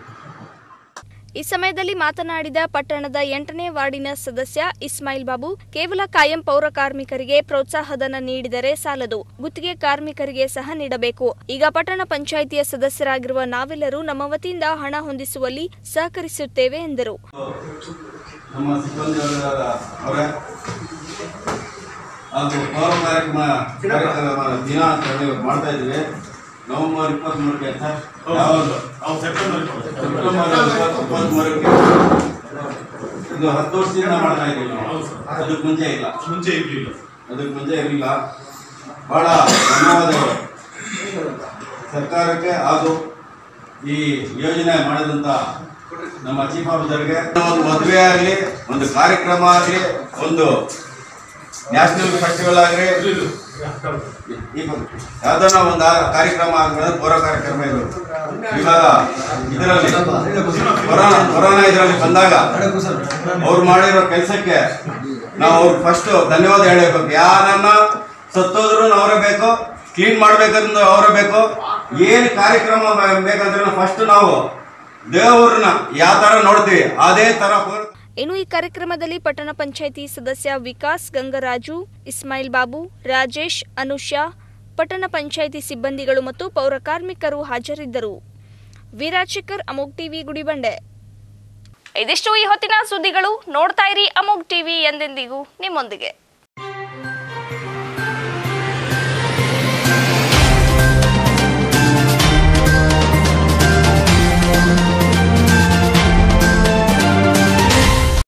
ಈ ಸಮಯದಲ್ಲಿ ಮಾತನಾಡಿದ ಪಟ್ಟಣದ ಎಂಟನೇ ವಾರ್ಡಿನ ಸದಸ್ಯ ಇಸ್ಮಾಯಿಲ್ ಬಾಬು ಕೇವಲ ಕಾಯಂ ಪೌರ ಕಾರ್ಮಿಕರಿಗೆ ಪ್ರೋತ್ಸಾಹಧನ ನೀಡಿದರೆ ಸಾಲದು ಗುತ್ತಿಗೆ ಕಾರ್ಮಿಕರಿಗೆ ಸಹ ನೀಡಬೇಕು ಈಗ ಪಟ್ಟಣ ಪಂಚಾಯಿತಿಯ ಸದಸ್ಯರಾಗಿರುವ ನಾವೆಲ್ಲರೂ ನಮ್ಮ ವತಿಯಿಂದ ಹಣ ಹೊಂದಿಸುವಲ್ಲಿ ಸಹಕರಿಸುತ್ತೇವೆ ಎಂದರು ನಮ್ಮ ಸಿಬ್ಬಂದಿಯವರ ಅವರೇ ಹಾಗೂ ಪೌರ ಕಾರ್ಯಕ್ರಮ ಕಾರ್ಯಕ್ರಮ ದಿನಾಚರಣೆ ಇವತ್ತು ಮಾಡ್ತಾ ಇದ್ದೀವಿ ನವೆಂಬರ್ ಇಪ್ಪತ್ತ್ಮೂರಕ್ಕೆ ಸರ್ ಯಾವುದು ಸೆಪ್ಟೆಂಬರ್ ಇಪ್ಪತ್ತ್ಮೂರಕ್ಕೆ ಇದು ಹತ್ತು ವರ್ಷದಿಂದ ಮಾಡ್ತಾ ಇದ್ದೀವಿ ನಾವು ಅದಕ್ಕೆ ಮುಂಚೆ ಇಲ್ಲ ಮುಂಚೆ ಇರಲಿಲ್ಲ ಅದಕ್ಕೆ ಮುಂಚೆ ಇರಲಿಲ್ಲ ಬಹಳ ಧನ್ಯವಾದಗಳು ಸರ್ಕಾರಕ್ಕೆ ಹಾಗೂ ಈ ಯೋಜನೆ ಮಾಡಿದಂಥ ನಮ್ಮ ಚೀಫ್ ಆಫೀಸರ್ಗೆ ಒಂದು ಮದುವೆ ಆಗಲಿ ಒಂದು ಕಾರ್ಯಕ್ರಮ ಆಗಲಿ ಒಂದು ನ್ಯಾಷನಲ್ ಫೆಸ್ಟಿವಲ್ ಆಗಲಿ ಯಾವ್ದನ್ನ ಒಂದು ಆ- ಕಾರ್ಯಕ್ರಮ ಆಗ್ಬೋದು ಪೌರ ಕಾರ್ಯಕ್ರಮ ಇದು ಇವಾಗ ಇದರಲ್ಲಿ ಕೊರೋನಾ ಕೊರೋನಾ ಇದರಲ್ಲಿ ಬಂದಾಗ ಅವ್ರು ಮಾಡಿರೋ ಕೆಲಸಕ್ಕೆ ನಾವು ಅವ್ರಿಗೆ ಫಸ್ಟ್ ಧನ್ಯವಾದ ಹೇಳಬೇಕು ಯಾರನ್ನ ಸತ್ತೋದ್ರು ಅವರೇ ಬೇಕು ಕ್ಲೀನ್ ಮಾಡ್ಬೇಕಂದ್ರೆ ಅವರೇ ಬೇಕು ಏನು ಕಾರ್ಯಕ್ರಮ ಬ- ಬೇಕಂದ್ರೆ ಫಸ್ಟ್ ನಾವು ದೇವ್ರನ್ನ ಯಾವ ತರ ನೋಡ್ತೀವಿ ಅದೇ ತರ ಪೌರ ಇನ್ನು ಈ ಕಾರ್ಯಕ್ರಮದಲ್ಲಿ ಪಟ್ಟಣ ಪಂಚಾಯಿತಿ ಸದಸ್ಯ ವಿಕಾಸ್ ಗಂಗರಾಜು ಇಸ್ಮಾಯಿಲ್ ಬಾಬು ರಾಜೇಶ್ ಅನುಷಾ ಪಟ್ಟಣ ಪಂಚಾಯಿತಿ ಸಿಬ್ಬಂದಿಗಳು ಮತ್ತು ಪೌರ ಕಾರ್ಮಿಕರು ಹಾಜರಿದ್ದರು ವೀರಾಜಶೇಖರ್ ಅಮೋಗ್ ಟಿವಿ ಗುಡಿಬಂಡೆ ಇದಿಷ್ಟು ಈ ಹೊತ್ತಿನ ಸುದ್ದಿಗಳು ನೋಡ್ತಾ ಇರಿ ಅಮೋಗ್ ಟಿವಿ ಎಂದೆಂದಿಗೂ ನಿಮ್ಮೊಂದಿಗೆ